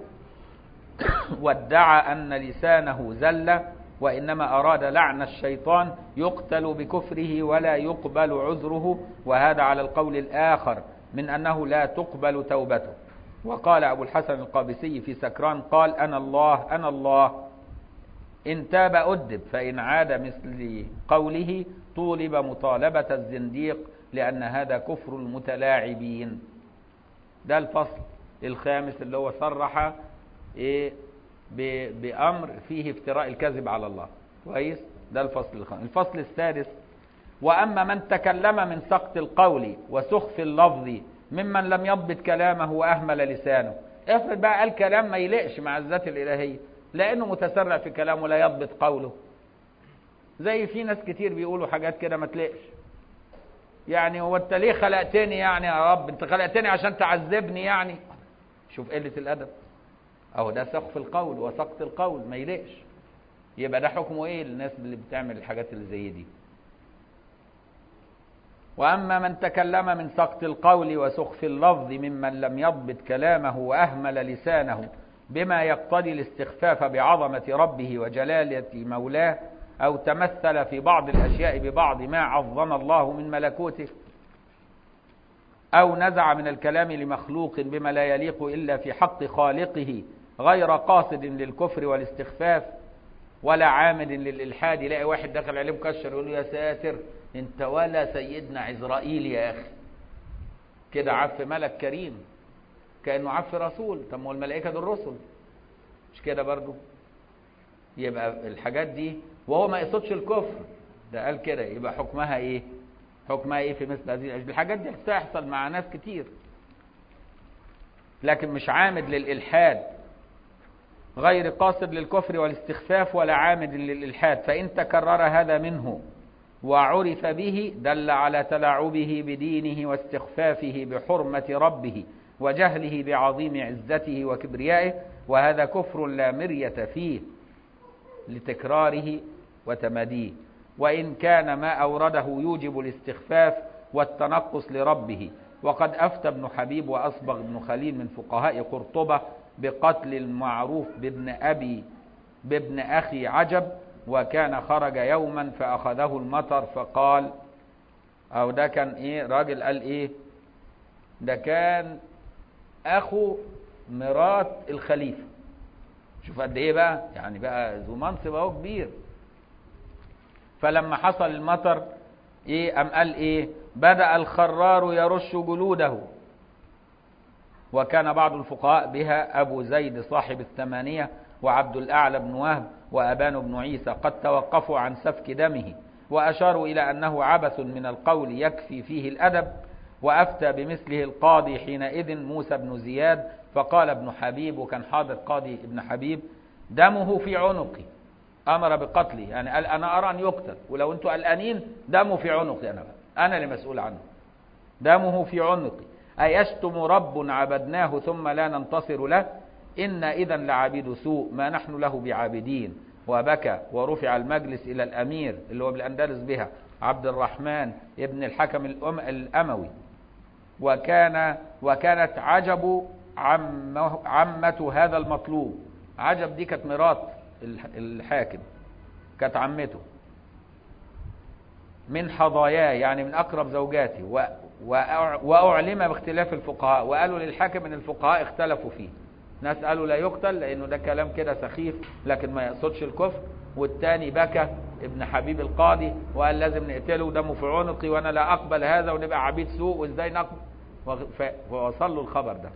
وادعى أن لسانه زل وإنما أراد لعن الشيطان يقتل بكفره ولا يقبل عذره وهذا على القول الآخر من أنه لا تقبل توبته وقال أبو الحسن القابسي في سكران قال أنا الله أنا الله إن تاب أدب فإن عاد مثل قوله طولب مطالبة الزنديق لأن هذا كفر المتلاعبين ده الفصل الخامس اللي هو صرح إيه بأمر فيه افتراء الكذب على الله كويس ده الفصل الخامس الفصل السادس وأما من تكلم من سقط القول وسخف اللفظ ممن لم يضبط كلامه وأهمل لسانه افرض بقى قال كلام ما يليقش مع الذات الإلهية لأنه متسرع في كلامه لا يضبط قوله زي في ناس كتير بيقولوا حاجات كده ما تليقش يعني هو انت ليه خلقتني يعني يا رب انت خلقتني عشان تعذبني يعني شوف قلة الأدب أهو ده سقف القول وسقط القول ما يليقش يبقى ده حكمه ايه الناس اللي بتعمل الحاجات اللي زي دي وأما من تكلم من سقط القول وسخف اللفظ ممن لم يضبط كلامه وأهمل لسانه بما يقتضي الاستخفاف بعظمة ربه وجلالة مولاه أو تمثل في بعض الأشياء ببعض ما عظم الله من ملكوته أو نزع من الكلام لمخلوق بما لا يليق إلا في حق خالقه غير قاصد للكفر والاستخفاف ولا عامد للإلحاد يلاقي واحد دخل عليه مكشر يقول له يا ساتر انت ولا سيدنا عزرائيل يا اخي كده عف ملك كريم كانه عف رسول طب ما هو الملائكه دول رسل مش كده برضو يبقى الحاجات دي وهو ما يقصدش الكفر ده قال كده يبقى حكمها ايه حكمها ايه في مثل هذه الحاجات دي بتحصل مع ناس كتير لكن مش عامد للالحاد غير قاصد للكفر والاستخفاف ولا عامد للالحاد فان تكرر هذا منه وعرف به دل على تلاعبه بدينه واستخفافه بحرمة ربه وجهله بعظيم عزته وكبريائه وهذا كفر لا مرية فيه لتكراره وتماديه وإن كان ما أورده يوجب الاستخفاف والتنقص لربه وقد أفتى ابن حبيب وأصبغ ابن خليل من فقهاء قرطبة بقتل المعروف بابن أبي بابن أخي عجب وكان خرج يوما فأخذه المطر فقال أو ده كان إيه راجل قال إيه ده كان أخو مرات الخليفة شوف قد إيه بقى يعني بقى ذو منصب أهو كبير فلما حصل المطر إيه أم قال إيه بدأ الخرار يرش جلوده وكان بعض الفقهاء بها أبو زيد صاحب الثمانية وعبد الأعلى بن وهب وأبان بن عيسى قد توقفوا عن سفك دمه وأشاروا إلى أنه عبث من القول يكفي فيه الأدب وأفتى بمثله القاضي حينئذ موسى بن زياد فقال ابن حبيب وكان حاضر قاضي ابن حبيب دمه في عنقي أمر بقتله يعني قال أنا أرى أن يقتل ولو أنتم قلقانين دمه في عنقي أنا بقى. أنا اللي مسؤول عنه دمه في عنقي أيشتم رب عبدناه ثم لا ننتصر له إن إذا لعبيد سوء ما نحن له بعابدين وبكى ورفع المجلس إلى الأمير اللي هو بالأندلس بها عبد الرحمن ابن الحكم الأم الأموي وكان وكانت عجب عمه عمة هذا المطلوب عجب دي كانت مرات الحاكم كانت عمته من حضاياه يعني من أقرب زوجاته وأعلم باختلاف الفقهاء وقالوا للحاكم أن الفقهاء اختلفوا فيه ناس قالوا لا يقتل لأنه ده كلام كده سخيف لكن ما يقصدش الكفر والتاني بكى ابن حبيب القاضي وقال لازم نقتله ودمه في عنقي وانا لا اقبل هذا ونبقى عبيد سوء وازاي نقبل فوصل له الخبر ده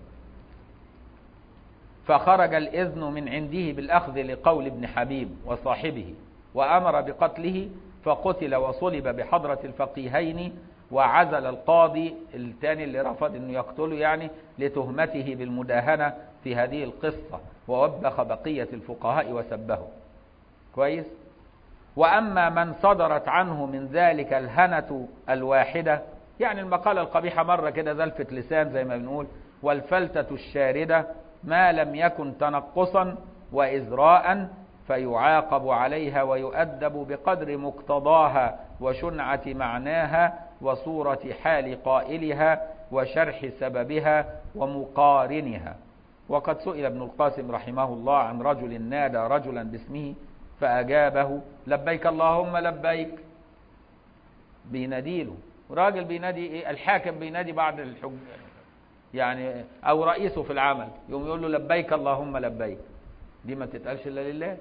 فخرج الإذن من عنده بالأخذ لقول ابن حبيب وصاحبه وأمر بقتله فقتل وصلب بحضرة الفقيهين وعزل القاضي الثاني اللي رفض انه يقتله يعني لتهمته بالمداهنة في هذه القصة ووبخ بقية الفقهاء وسبه كويس وأما من صدرت عنه من ذلك الهنة الواحدة يعني المقالة القبيحة مرة كده زلفة لسان زي ما بنقول والفلتة الشاردة ما لم يكن تنقصا وإزراء فيعاقب عليها ويؤدب بقدر مقتضاها وشنعة معناها وصورة حال قائلها وشرح سببها ومقارنها وقد سئل ابن القاسم رحمه الله عن رجل نادى رجلا باسمه فأجابه لبيك اللهم لبيك بيناديله راجل بينادي ايه الحاكم بينادي بعد الحج يعني او رئيسه في العمل يقوم يقول له لبيك اللهم لبيك دي ما تتقالش الا لله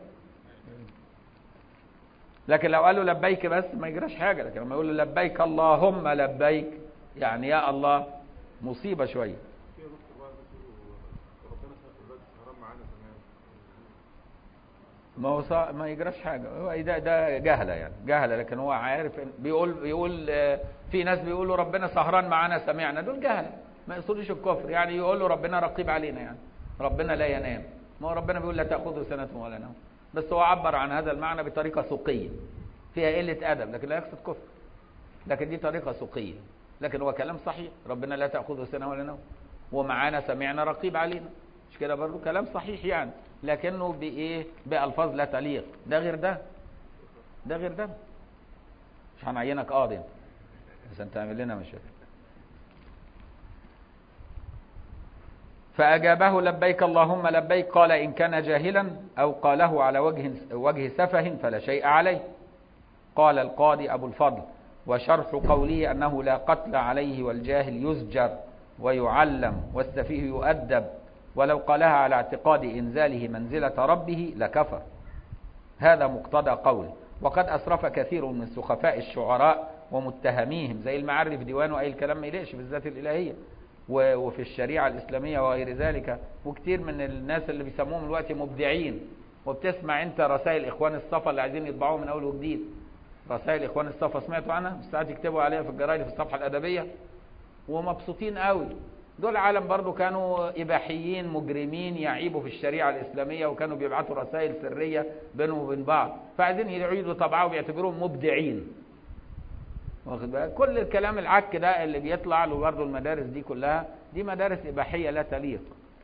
لكن لو قال له لبيك بس ما يجراش حاجه لكن لما يقول له لبيك اللهم لبيك يعني يا الله مصيبه شويه ما هو صع... ما يجراش حاجه هو ده ده جهله يعني جهله لكن هو عارف إن بيقول بيقول في ناس بيقولوا ربنا سهران معانا سمعنا دول جهله ما يقصدوش الكفر يعني يقول له ربنا رقيب علينا يعني ربنا لا ينام ما هو ربنا بيقول لا تاخذه سنه ولا نوم بس هو عبر عن هذا المعنى بطريقه سوقيه فيها قله ادب لكن لا يقصد كفر لكن دي طريقه سوقيه لكن هو كلام صحيح ربنا لا تاخذه سنه ولا نوم ومعانا سمعنا رقيب علينا مش كده برضه كلام صحيح يعني لكنه بايه بالفاظ لا تليق ده غير ده ده غير ده مش هنعينك قاضي انت عشان تعمل لنا مشاكل فأجابه لبيك اللهم لبيك قال إن كان جاهلا أو قاله على وجه وجه سفه فلا شيء عليه قال القاضي أبو الفضل وشرح قوله أنه لا قتل عليه والجاهل يزجر ويعلم والسفيه يؤدب ولو قالها على اعتقاد إنزاله منزلة ربه لكفر هذا مقتضى قول وقد أسرف كثير من سخفاء الشعراء ومتهميهم زي المعرف ديوانه أي الكلام ما يليقش بالذات الإلهية وفي الشريعة الإسلامية وغير ذلك وكثير من الناس اللي بيسموهم دلوقتي مبدعين وبتسمع انت رسائل اخوان الصفا اللي عايزين يطبعوها من اول وجديد رسائل اخوان الصفا سمعتوا عنها ساعات يكتبوا عليها في الجرايد في الصفحه الادبيه ومبسوطين قوي دول عالم برضو كانوا إباحيين مجرمين يعيبوا في الشريعة الإسلامية وكانوا بيبعتوا رسائل سرية بينهم وبين بعض فعايزين يعيدوا طبعه وبيعتبروهم مبدعين واخد بالك كل الكلام العك ده اللي بيطلع له برضه المدارس دي كلها دي مدارس إباحية لا تليق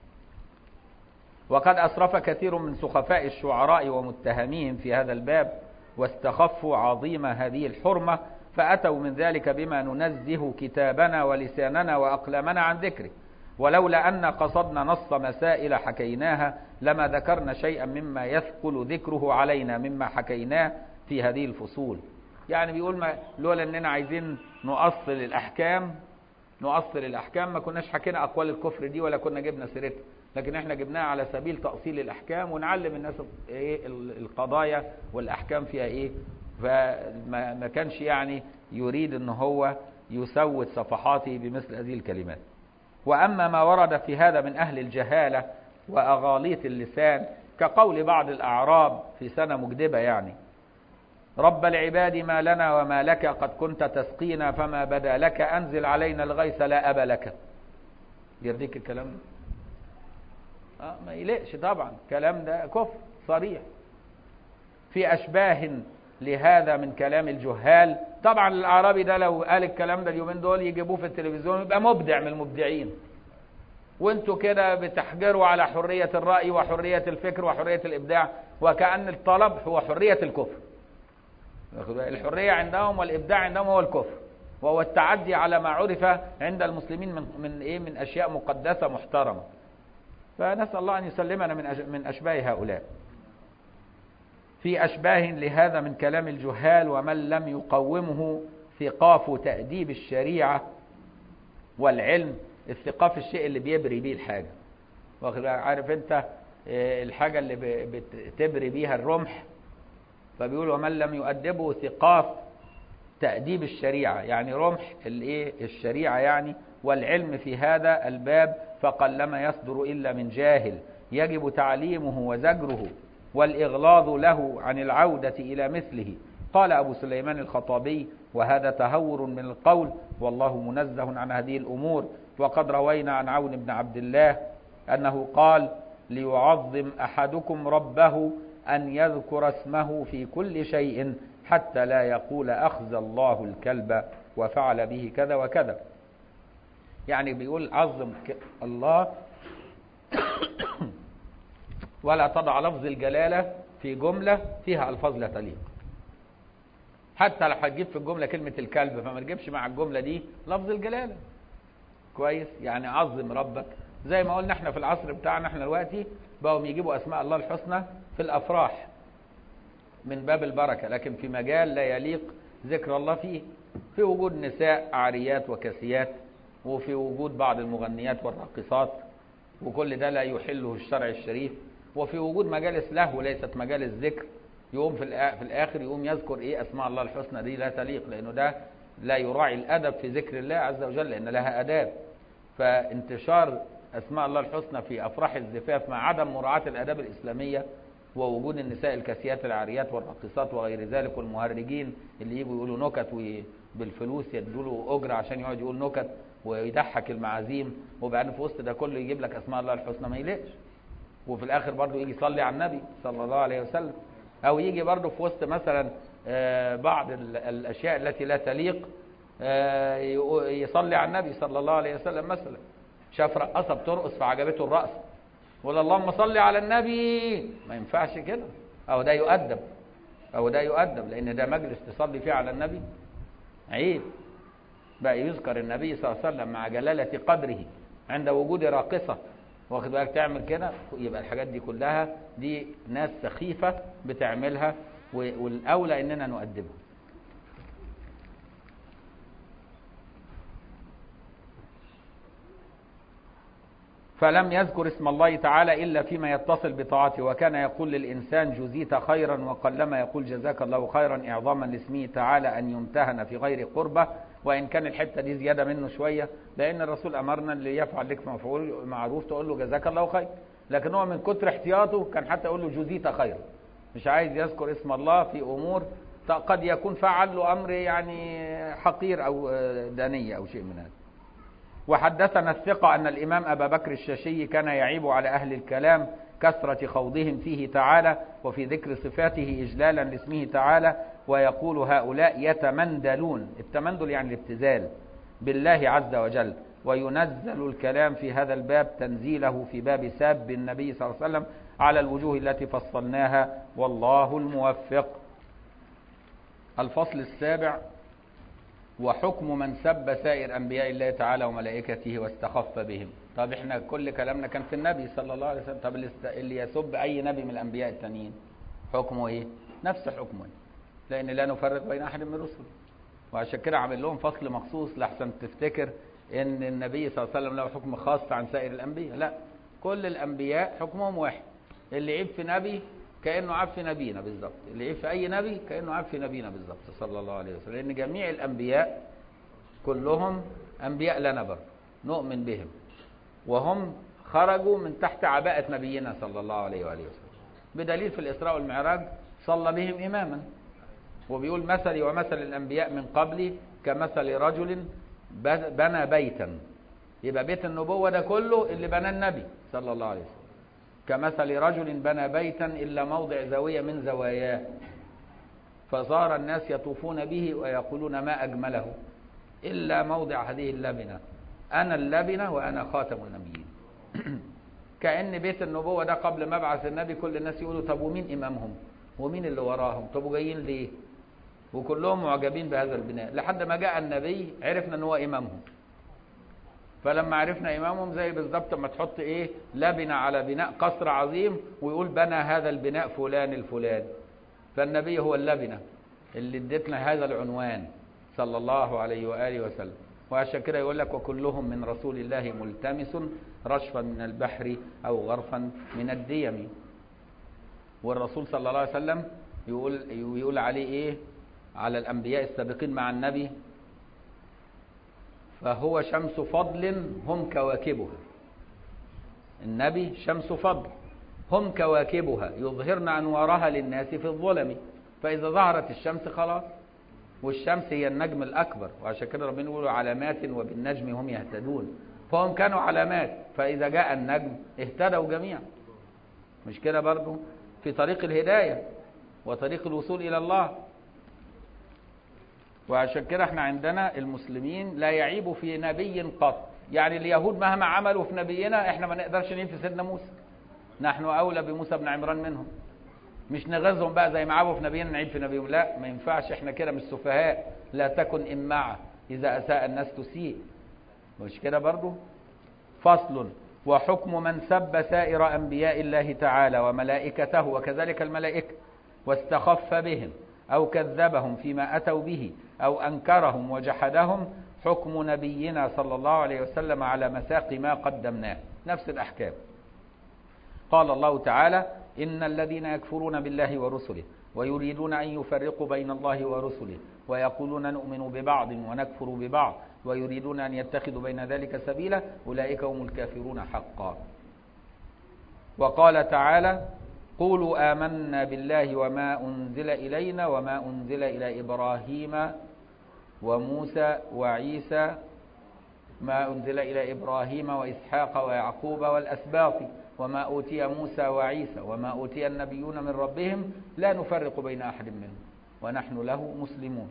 وقد أسرف كثير من سخفاء الشعراء ومتهميهم في هذا الباب واستخفوا عظيم هذه الحرمة فأتوا من ذلك بما ننزه كتابنا ولساننا وأقلامنا عن ذكره ولولا أن قصدنا نص مسائل حكيناها لما ذكرنا شيئا مما يثقل ذكره علينا مما حكيناه في هذه الفصول يعني بيقول ما لولا أننا عايزين نؤصل الأحكام نؤصل الأحكام ما كناش حكينا أقوال الكفر دي ولا كنا جبنا سيرتها لكن احنا جبناها على سبيل تأصيل الأحكام ونعلم الناس ايه القضايا والأحكام فيها ايه فما ما كانش يعني يريد ان هو يسود صفحاته بمثل هذه الكلمات واما ما ورد في هذا من اهل الجهاله واغاليط اللسان كقول بعض الاعراب في سنه مجدبه يعني رب العباد ما لنا وما لك قد كنت تسقينا فما بدا لك انزل علينا الغيث لا ابا لك يرضيك الكلام ده آه ما يلقش طبعا الكلام ده كفر صريح في اشباه لهذا من كلام الجهال طبعا الاعرابي ده لو قال الكلام ده اليومين دول يجيبوه في التلفزيون يبقى مبدع من المبدعين وانتوا كده بتحجروا على حرية الرأي وحرية الفكر وحرية الإبداع وكأن الطلب هو حرية الكفر الحرية عندهم والإبداع عندهم هو الكفر وهو التعدي على ما عرف عند المسلمين من من ايه من اشياء مقدسة محترمة فنسأل الله ان يسلمنا من من اشباه هؤلاء في أشباه لهذا من كلام الجهال ومن لم يقومه ثقاف تأديب الشريعة والعلم الثقاف الشيء اللي بيبري بيه الحاجة عارف انت الحاجة اللي بتبري بيها الرمح فبيقول ومن لم يؤدبه ثقاف تأديب الشريعة يعني رمح الايه الشريعة يعني والعلم في هذا الباب فقلما يصدر إلا من جاهل يجب تعليمه وزجره والإغلاظ له عن العودة إلى مثله قال أبو سليمان الخطابي وهذا تهور من القول والله منزه عن هذه الأمور وقد روينا عن عون بن عبد الله أنه قال ليعظم أحدكم ربه أن يذكر اسمه في كل شيء حتى لا يقول أخذ الله الكلب وفعل به كذا وكذا يعني بيقول عظم الله ولا تضع لفظ الجلالة في جملة فيها ألفاظ لا تليق حتى لو هتجيب في الجملة كلمة الكلب فما تجيبش مع الجملة دي لفظ الجلالة كويس يعني عظم ربك زي ما قلنا احنا في العصر بتاعنا احنا دلوقتي بقوا يجيبوا اسماء الله الحسنى في الافراح من باب البركة لكن في مجال لا يليق ذكر الله فيه في وجود نساء عاريات وكاسيات وفي وجود بعض المغنيات والراقصات وكل ده لا يحله الشرع الشريف وفي وجود مجالس لهو ليست مجالس ذكر يقوم في في الاخر يقوم يذكر ايه اسماء الله الحسنى دي لا تليق لانه ده لا يراعي الادب في ذكر الله عز وجل لان لها اداب فانتشار اسماء الله الحسنى في افراح الزفاف مع عدم مراعاه الاداب الاسلاميه ووجود النساء الكاسيات العاريات والراقصات وغير ذلك والمهرجين اللي يجوا يقولوا نكت بالفلوس يدوا له اجره عشان يقعد يقول نكت ويضحك المعازيم وبعدين في وسط ده كله يجيب لك اسماء الله الحسنى ما يليقش وفي الاخر برضه يجي يصلي على النبي صلى الله عليه وسلم او يجي برضه في وسط مثلا بعض الاشياء التي لا تليق يصلي على النبي صلى الله عليه وسلم مثلا شاف رقصه بترقص فعجبته الرقص ولا اللهم صل على النبي ما ينفعش كده او ده يؤدب او ده يؤدب لان ده مجلس تصلي فيه على النبي عيب بقى يذكر النبي صلى الله عليه وسلم مع جلالة قدره عند وجود راقصة واخد بالك تعمل كده يبقى الحاجات دي كلها دي ناس سخيفة بتعملها والأولى إننا نؤدبها فلم يذكر اسم الله تعالى إلا فيما يتصل بطاعته وكان يقول للإنسان جزيت خيرا وقلما يقول جزاك الله خيرا إعظاما لاسمه تعالى أن يمتهن في غير قربة وإن كان الحتة دي زيادة منه شوية لأن الرسول أمرنا اللي يفعل لك مفعول معروف تقول له جزاك الله خير لكن هو من كتر احتياطه كان حتى يقول له جزيت خيرا مش عايز يذكر اسم الله في أمور قد يكون فعل له أمر يعني حقير أو دانية أو شيء من هذا وحدثنا الثقة أن الإمام أبا بكر الشاشي كان يعيب على أهل الكلام كثرة خوضهم فيه تعالى وفي ذكر صفاته إجلالا لاسمه تعالى ويقول هؤلاء يتمندلون التمندل يعني الابتذال بالله عز وجل وينزل الكلام في هذا الباب تنزيله في باب ساب النبي صلى الله عليه وسلم على الوجوه التي فصلناها والله الموفق الفصل السابع وحكم من سب سائر أنبياء الله تعالى وملائكته واستخف بهم طب احنا كل كلامنا كان في النبي صلى الله عليه وسلم طب اللي يسب أي نبي من الأنبياء التانيين حكمه ايه نفس حكمه لأن لا نفرق بين أحد من رسله وعشان كده عامل لهم فصل مخصوص لحسن تفتكر ان النبي صلى الله عليه وسلم له حكم خاص عن سائر الأنبياء لا كل الأنبياء حكمهم واحد اللي عيب في نبي كأنه عاب في نبينا بالظبط اللي عيب في أي نبي كأنه عاب في نبينا بالظبط صلى الله عليه وسلم لأن جميع الأنبياء كلهم أنبياء لنا برضه نؤمن بهم وهم خرجوا من تحت عباءة نبينا صلى الله عليه وآله وسلم بدليل في الإسراء والمعراج صلى بهم إماما وبيقول مثلي ومثل الأنبياء من قبلي كمثل رجل بنى بيتا يبقى بيت النبوة ده كله اللي بنى النبي صلى الله عليه وسلم كمثل رجل بنى بيتا إلا موضع زاوية من زواياه فصار الناس يطوفون به ويقولون ما أجمله إلا موضع هذه اللبنة أنا اللبنة وأنا خاتم النبيين كأن بيت النبوة ده قبل مبعث النبي كل الناس يقولوا طب ومين إمامهم ومين اللي وراهم طب وجايين ليه وكلهم معجبين بهذا البناء لحد ما جاء النبي عرفنا ان هو إمامهم فلما عرفنا إمامهم زي بالظبط ما تحط إيه لبنة على بناء قصر عظيم ويقول بنى هذا البناء فلان الفلاني فالنبي هو اللبنة اللي ادتنا هذا العنوان صلى الله عليه وآله وسلم وعشان كده يقول لك وكلهم من رسول الله ملتمس رشفا من البحر أو غرفا من الديم والرسول صلى الله عليه وسلم يقول يقول عليه ايه على الانبياء السابقين مع النبي فهو شمس فضل هم كواكبها النبي شمس فضل هم كواكبها يظهرن انوارها للناس في الظلم فاذا ظهرت الشمس خلاص والشمس هي النجم الاكبر وعشان كده ربنا يقول علامات وبالنجم هم يهتدون فهم كانوا علامات فاذا جاء النجم اهتدوا جميعا مش كده برضو في طريق الهدايه وطريق الوصول الى الله وعشان كده احنا عندنا المسلمين لا يعيب في نبي قط يعني اليهود مهما عملوا في نبينا احنا ما نقدرش نعيب في سيدنا موسى نحن اولى بموسى بن عمران منهم مش نغزهم بقى زي ما عابوا في نبينا نعيب في نبيهم لا ما ينفعش احنا كده مش سفهاء لا تكن امعة اذا اساء الناس تسيء مش كده برضو فصل وحكم من سب سائر انبياء الله تعالى وملائكته وكذلك الملائكه واستخف بهم أو كذبهم فيما أتوا به أو أنكرهم وجحدهم حكم نبينا صلى الله عليه وسلم على مساق ما قدمناه نفس الأحكام قال الله تعالى إن الذين يكفرون بالله ورسله ويريدون أن يفرقوا بين الله ورسله ويقولون نؤمن ببعض ونكفر ببعض ويريدون أن يتخذوا بين ذلك سبيلا أولئك هم الكافرون حقا وقال تعالى قولوا آمنا بالله وما أنزل إلينا وما أنزل إلى إبراهيم وموسى وعيسى ما أنزل إلى إبراهيم وإسحاق ويعقوب والأسباط وما أوتي موسى وعيسى وما أوتي النبيون من ربهم لا نفرق بين أحد منهم ونحن له مسلمون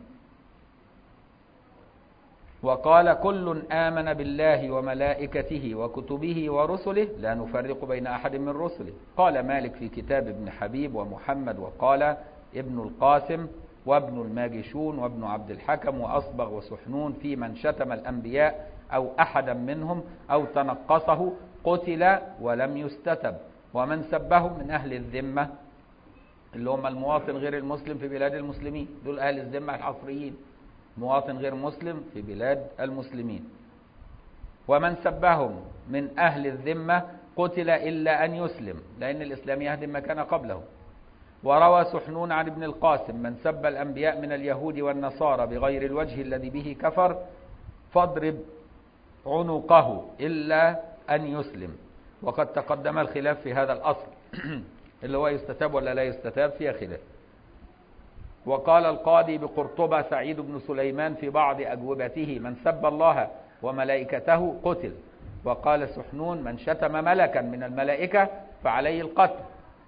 وقال كل آمن بالله وملائكته وكتبه ورسله لا نفرق بين أحد من رسله قال مالك في كتاب ابن حبيب ومحمد وقال ابن القاسم وابن الماجشون وابن عبد الحكم وأصبغ وسحنون في من شتم الأنبياء أو أحدا منهم أو تنقصه قتل ولم يستتب ومن سبهم من أهل الذمة اللي هم المواطن غير المسلم في بلاد المسلمين دول أهل الذمة الحصريين مواطن غير مسلم في بلاد المسلمين ومن سبهم من أهل الذمة قتل إلا أن يسلم لأن الإسلام يهدم ما كان قبله وروى سحنون عن ابن القاسم من سب الأنبياء من اليهود والنصارى بغير الوجه الذي به كفر فاضرب عنقه إلا أن يسلم وقد تقدم الخلاف في هذا الأصل اللي هو يستتاب ولا لا يستتاب فيها خلاف وقال القاضي بقرطبة سعيد بن سليمان في بعض أجوبته من سب الله وملائكته قتل وقال سحنون من شتم ملكا من الملائكة فعليه القتل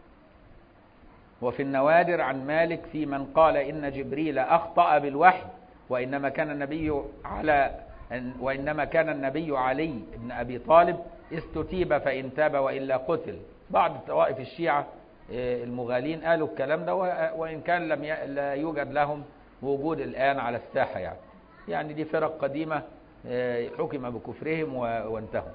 وفي النوادر عن مالك في من قال إن جبريل أخطأ بالوحي وإنما كان النبي على وإنما كان النبي علي بن أبي طالب استتيب فإن تاب وإلا قتل بعض طوائف الشيعة المغالين قالوا الكلام ده وإن كان لم ي... لا يوجد لهم وجود الآن على الساحة يعني يعني دي فرق قديمة حكم بكفرهم و... وانتهوا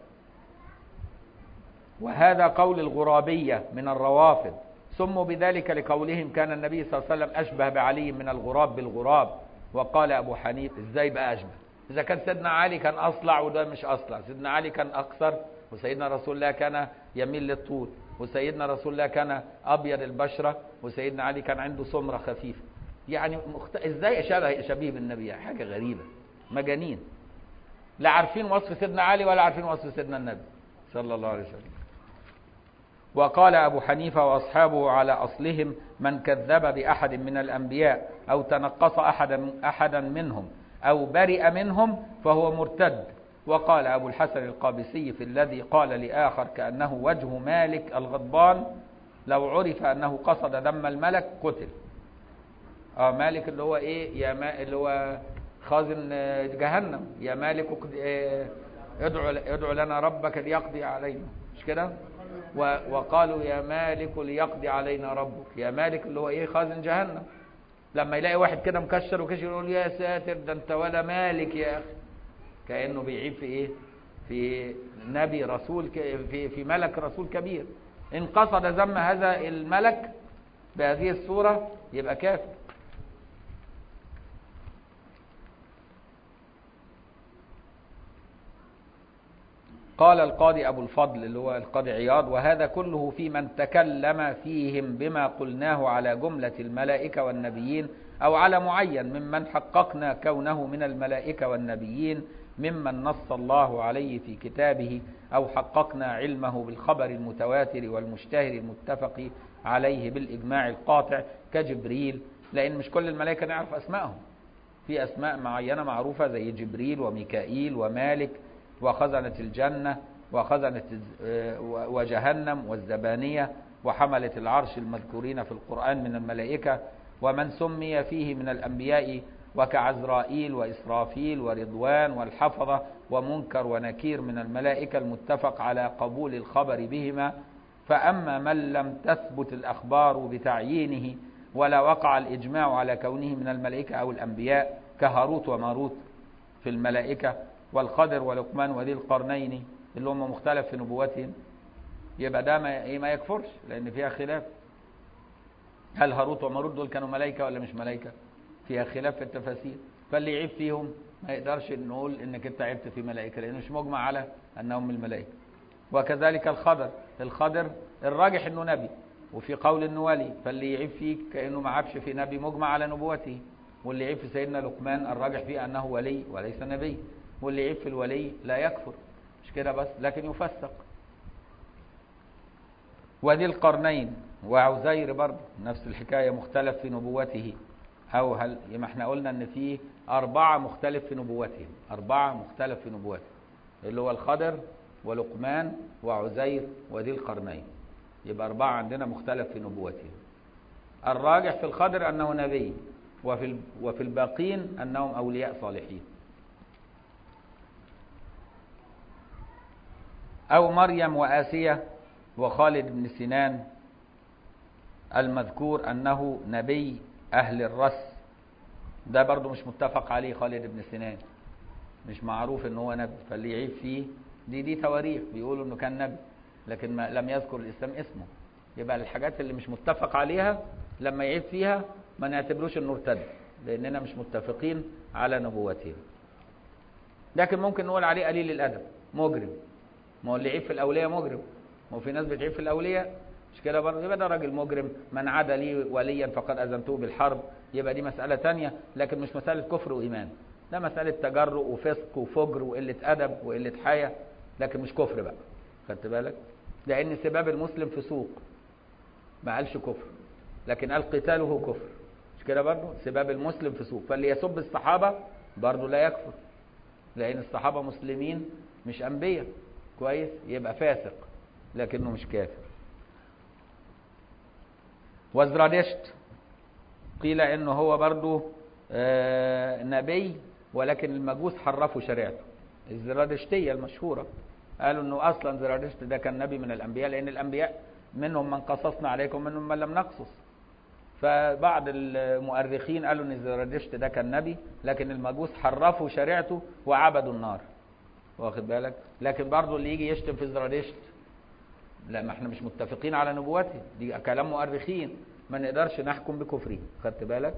وهذا قول الغرابية من الروافض سموا بذلك لقولهم كان النبي صلى الله عليه وسلم أشبه بعلي من الغراب بالغراب وقال أبو حنيف إزاي بقى أشبه إذا كان سيدنا علي كان أصلع وده مش أصلع سيدنا علي كان أقصر وسيدنا رسول الله كان يميل للطول وسيدنا رسول الله كان أبيض البشرة وسيدنا علي كان عنده سمرة خفيفة يعني مخت... ازاي شبه شبيه بالنبي يعني حاجة غريبة مجانين لا عارفين وصف سيدنا علي ولا عارفين وصف سيدنا النبي صلى الله عليه وسلم وقال أبو حنيفة وأصحابه على أصلهم من كذب بأحد من الأنبياء أو تنقص أحدا, أحدا منهم أو برئ منهم فهو مرتد وقال أبو الحسن القابسي في الذي قال لآخر كأنه وجه مالك الغضبان لو عرف أنه قصد دم الملك قتل آه مالك اللي هو إيه يا ما اللي هو خازن جهنم يا مالك ادعو ادعو لنا ربك ليقضي علينا مش كده وقالوا يا مالك ليقضي علينا ربك يا مالك اللي هو ايه خازن جهنم لما يلاقي واحد كده مكشر وكشر يقول يا ساتر ده انت ولا مالك يا اخي كانه بيعيب في ايه في نبي رسول في في ملك رسول كبير ان قصد ذم هذا الملك بهذه الصورة يبقى كافر قال القاضي أبو الفضل اللي هو القاضي عياض وهذا كله في من تكلم فيهم بما قلناه على جملة الملائكة والنبيين أو على معين ممن حققنا كونه من الملائكة والنبيين ممن نص الله عليه في كتابه أو حققنا علمه بالخبر المتواتر والمشتهر المتفق عليه بالإجماع القاطع كجبريل لأن مش كل الملائكة نعرف أسمائهم في أسماء معينة معروفة زي جبريل وميكائيل ومالك وخزنة الجنة وخزنة وجهنم والزبانية وحملة العرش المذكورين في القرآن من الملائكة ومن سمي فيه من الأنبياء وكعزرائيل وإسرافيل ورضوان والحفظة ومنكر ونكير من الملائكة المتفق على قبول الخبر بهما فأما من لم تثبت الأخبار بتعيينه ولا وقع الإجماع على كونه من الملائكة أو الأنبياء كهاروت وماروت في الملائكة والخضر ولقمان وذي القرنين اللي هم مختلف في نبوتهم يبقى ده ما ما يكفرش لأن فيها خلاف هل هاروت وماروت دول كانوا ملائكة ولا مش ملائكة فيها خلاف في التفاسير فاللي يعيب فيهم ما يقدرش نقول انك انت عبت في ملائكة لأنه مش مجمع على أنهم من الملائكة وكذلك الخضر الخضر الراجح انه نبي وفي قول انه ولي فاللي يعيب فيه كأنه ما عابش في نبي مجمع على نبوته واللي يعيب في سيدنا لقمان الراجح فيه أنه ولي وليس نبي واللي يعيب في الولي لا يكفر مش كده بس لكن يفسق وذي القرنين وعزير برضه نفس الحكاية مختلف في نبوته أو هل ما احنا قلنا ان في أربعة مختلف في نبوتهم أربعة مختلف في نبوتهم اللي هو الخضر ولقمان وعزير وذي القرنين يبقى أربعة عندنا مختلف في نبوتهم الراجح في الخضر أنه نبي وفي وفي الباقين أنهم أولياء صالحين أو مريم وآسية وخالد بن سنان المذكور أنه نبي أهل الرس ده برضو مش متفق عليه خالد بن سنان مش معروف ان هو نبي فاللي يعيب فيه دي دي تواريخ بيقولوا انه كان نبي لكن ما لم يذكر الاسلام اسمه يبقى الحاجات اللي مش متفق عليها لما يعيب فيها ما نعتبروش انه ارتد لاننا مش متفقين على نبوته لكن ممكن نقول عليه قليل الادب مجرم ما هو اللي يعيب في الاولياء مجرم ما هو في ناس بتعيب في الاولياء مش كده برضه يبقى ده راجل مجرم من عاد لي وليا فقد اذنته بالحرب يبقى دي مساله تانية لكن مش مساله كفر وايمان ده مساله تجرؤ وفسق وفجر وقله ادب وقله حياه لكن مش كفر بقى خدت بالك لان سباب المسلم فسوق ما قالش كفر لكن قال قتاله كفر مش كده برضه سباب المسلم فسوق فاللي يسب الصحابه برضه لا يكفر لان الصحابه مسلمين مش انبياء كويس يبقى فاسق لكنه مش كافر وزرادشت قيل انه هو برضه آه نبي ولكن المجوس حرفوا شريعته الزرادشتية المشهورة قالوا انه اصلا زرادشت ده كان نبي من الانبياء لان الانبياء منهم من قصصنا عليكم ومنهم من لم نقصص فبعض المؤرخين قالوا ان زرادشت ده كان نبي لكن المجوس حرفوا شريعته وعبدوا النار واخد بالك لكن برضه اللي يجي يشتم في زرادشت لا ما احنا مش متفقين على نبوته دي كلام مؤرخين ما نقدرش نحكم بكفره خدت بالك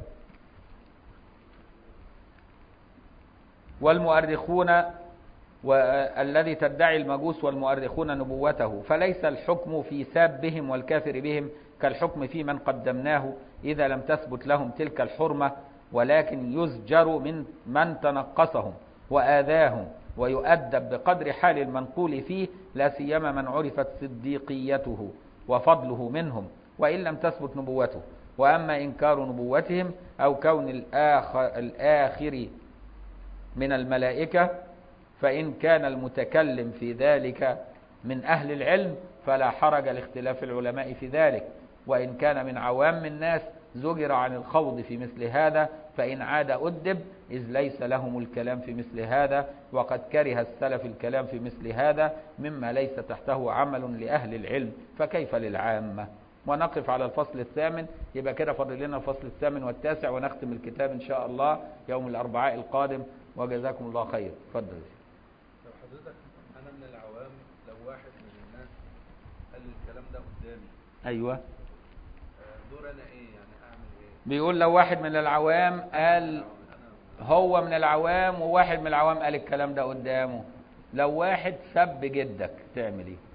والمؤرخون والذي تدعي المجوس والمؤرخون نبوته فليس الحكم في سابهم والكافر بهم كالحكم في من قدمناه إذا لم تثبت لهم تلك الحرمة ولكن يزجر من من تنقصهم وآذاهم ويؤدب بقدر حال المنقول فيه لا سيما من عرفت صديقيته وفضله منهم وإن لم تثبت نبوته وأما إنكار نبوتهم أو كون الآخر, الآخر من الملائكة فإن كان المتكلم في ذلك من أهل العلم فلا حرج لاختلاف العلماء في ذلك وإن كان من عوام الناس زجر عن الخوض في مثل هذا فإن عاد أدب إذ ليس لهم الكلام في مثل هذا وقد كره السلف الكلام في مثل هذا مما ليس تحته عمل لأهل العلم فكيف للعامة ونقف على الفصل الثامن يبقى كده فاضل لنا الفصل الثامن والتاسع ونختم الكتاب إن شاء الله يوم الأربعاء القادم وجزاكم الله خير اتفضل لو حضرتك انا من العوام لو واحد من الناس قال لي الكلام ده قدامي أيوة آه، دور انا ايه يعني اعمل ايه بيقول لو واحد من العوام قال انا هو من العوام وواحد من العوام قال الكلام ده قدامه لو واحد سب جدك تعمل ايه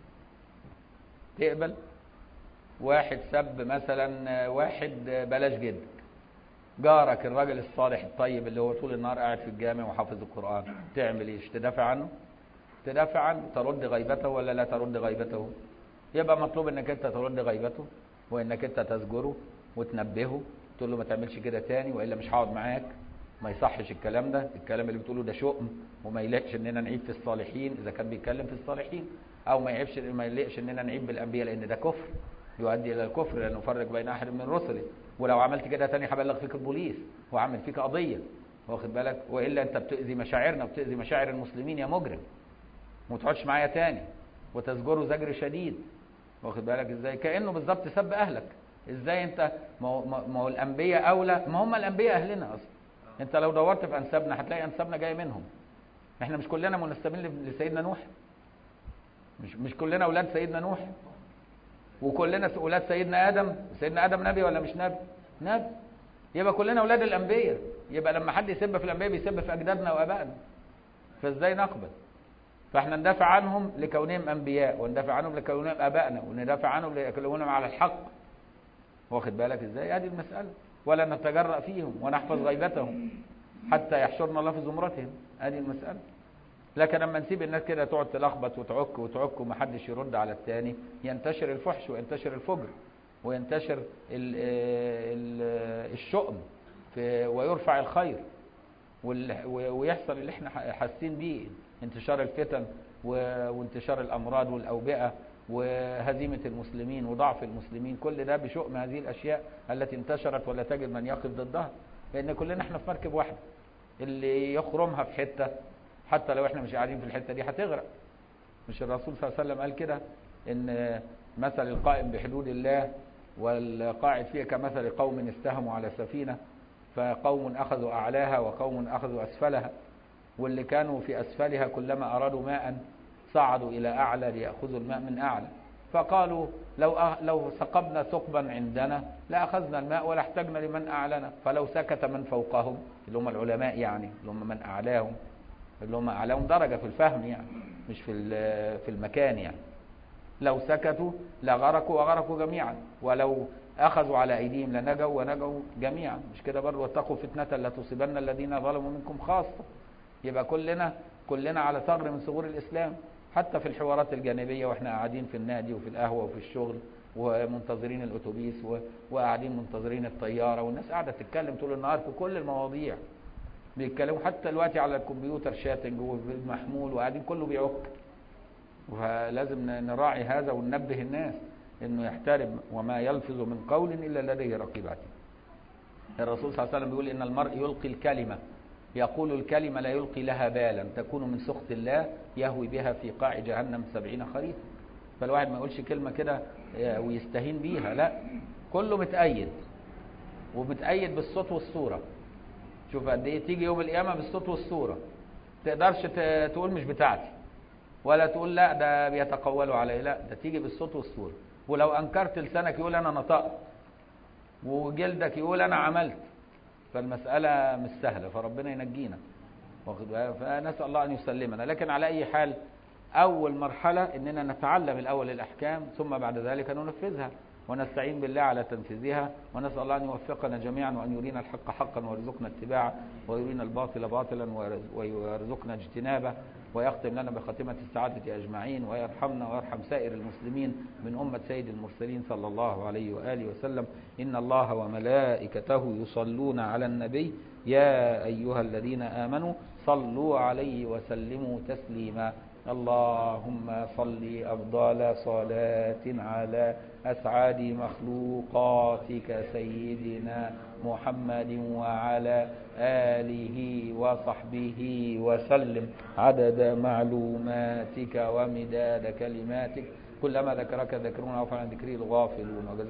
تقبل واحد سب مثلا واحد بلاش جدك جارك الراجل الصالح الطيب اللي هو طول النهار قاعد في الجامع وحافظ القرآن تعمل ايش تدافع عنه تدافع عنه ترد غيبته ولا لا ترد غيبته يبقى مطلوب انك انت ترد غيبته وانك انت تزجره وتنبهه تقول له ما تعملش كده تاني والا مش هقعد معاك ما يصحش الكلام ده الكلام اللي بتقوله ده شؤم وما يليقش اننا نعيب في الصالحين اذا كان بيتكلم في الصالحين او ما يعيبش ما يليقش اننا نعيب بالانبياء لان ده كفر يؤدي الى الكفر لانه يفرق بين احد من رسله ولو عملت كده تاني هبلغ فيك البوليس وعمل فيك قضيه واخد بالك والا انت بتاذي مشاعرنا وبتاذي مشاعر المسلمين يا مجرم وما تقعدش معايا تاني وتزجره زجر شديد واخد بالك ازاي كانه بالظبط سب اهلك ازاي انت ما هو ما هو الانبياء اولى ما هم الانبياء اهلنا اصلا انت لو دورت في انسابنا هتلاقي انسابنا جايه منهم احنا مش كلنا منسبين ل- لسيدنا نوح مش مش كلنا اولاد سيدنا نوح وكلنا س- اولاد سيدنا ادم سيدنا ادم نبي ولا مش نبي نبي يبقى كلنا اولاد الانبياء يبقى لما حد يسب في الانبياء بيسب في اجدادنا وابائنا فازاي نقبل فاحنا ندافع عنهم لكونهم انبياء وندافع عنهم لكونهم ابائنا وندافع عنهم لكونهم على الحق واخد بالك ازاي هذه المساله ولا نتجرأ فيهم ونحفظ غيبتهم حتى يحشرنا الله في زمرتهم هذه المساله لكن لما نسيب الناس كده تقعد تلخبط وتعك وتعك ومحدش يرد على التاني ينتشر الفحش وينتشر الفجر وينتشر ال ال الشؤم في ويرفع الخير وال- ويحصل اللي احنا حاسين بيه انتشار الفتن و- وانتشار الامراض والاوبئه وهزيمه المسلمين وضعف المسلمين كل ده بشؤم هذه الاشياء التي انتشرت ولا تجد من يقف ضدها لان كلنا احنا في مركب واحده اللي يخرمها في حته حتى لو احنا مش قاعدين في الحته دي هتغرق مش الرسول صلى الله عليه وسلم قال كده ان مثل القائم بحدود الله والقاعد فيها كمثل قوم استهموا على سفينه فقوم اخذوا اعلاها وقوم اخذوا اسفلها واللي كانوا في اسفلها كلما ارادوا ماء صعدوا الى اعلى لياخذوا الماء من اعلى فقالوا لو أه لو ثقبنا ثقبا عندنا لاخذنا الماء ولا احتجنا لمن اعلنا فلو سكت من فوقهم اللي هم العلماء يعني اللي هم من اعلاهم اللي هم اعلاهم درجه في الفهم يعني مش في ال- في المكان يعني لو سكتوا لغرقوا وغرقوا جميعا ولو اخذوا على ايديهم لنجوا ونجوا جميعا مش كده برضه واتقوا فتنه لا تصيبن الذين ظلموا منكم خاصه يبقى كلنا كلنا على ثغر من ثغور الاسلام حتى في الحوارات الجانبيه واحنا قاعدين في النادي وفي القهوه وفي الشغل ومنتظرين الاتوبيس و- وقاعدين منتظرين الطياره والناس قاعده تتكلم طول النهار في كل المواضيع بيتكلموا حتى دلوقتي على الكمبيوتر شاتنج والمحمول وقاعدين كله بيعك فلازم ن- نراعي هذا وننبه الناس انه يحترم وما يلفظ من قول الا لديه رقيب عتيد الرسول صلى الله عليه وسلم بيقول ان المرء يلقي الكلمه يقول الكلمه لا يلقي لها بالا تكون من سخط الله يهوي بها في قاع جهنم سبعين خريفا فالواحد ما يقولش كلمه كده آه، ويستهين بيها لا كله متأيد ومتأيد بالصوت والصوره شوف قد ايه تيجي يوم القيامه بالصوت والصوره تقدرش ت- تقول مش بتاعتي ولا تقول لا ده بيتقولوا علي لا ده تيجي بالصوت والصوره ولو انكرت لسانك يقول انا نطقت وجلدك يقول انا عملت فالمساله مش سهله فربنا ينجينا واخد بالك؟ فنسال الله ان يسلمنا لكن على اي حال اول مرحله اننا نتعلم الاول الاحكام ثم بعد ذلك ننفذها ونستعين بالله على تنفيذها ونسال الله ان يوفقنا جميعا وان يرينا الحق حقا ويرزقنا اتباعه ويرينا الباطل باطلا ويرز- ويرزقنا اجتنابه ويختم لنا بخاتمه السعاده اجمعين ويرحمنا ويرحم سائر المسلمين من امه سيد المرسلين صلى الله عليه واله وسلم ان الله وملائكته يصلون على النبي يا ايها الذين امنوا صلوا عليه وسلموا تسليما اللهم صل افضل صلاه على اسعد مخلوقاتك سيدنا محمد وعلى اله وصحبه وسلم عدد معلوماتك ومداد كلماتك كلما ذكرك ذكرون وفعل ذكري الغافلون وجزاك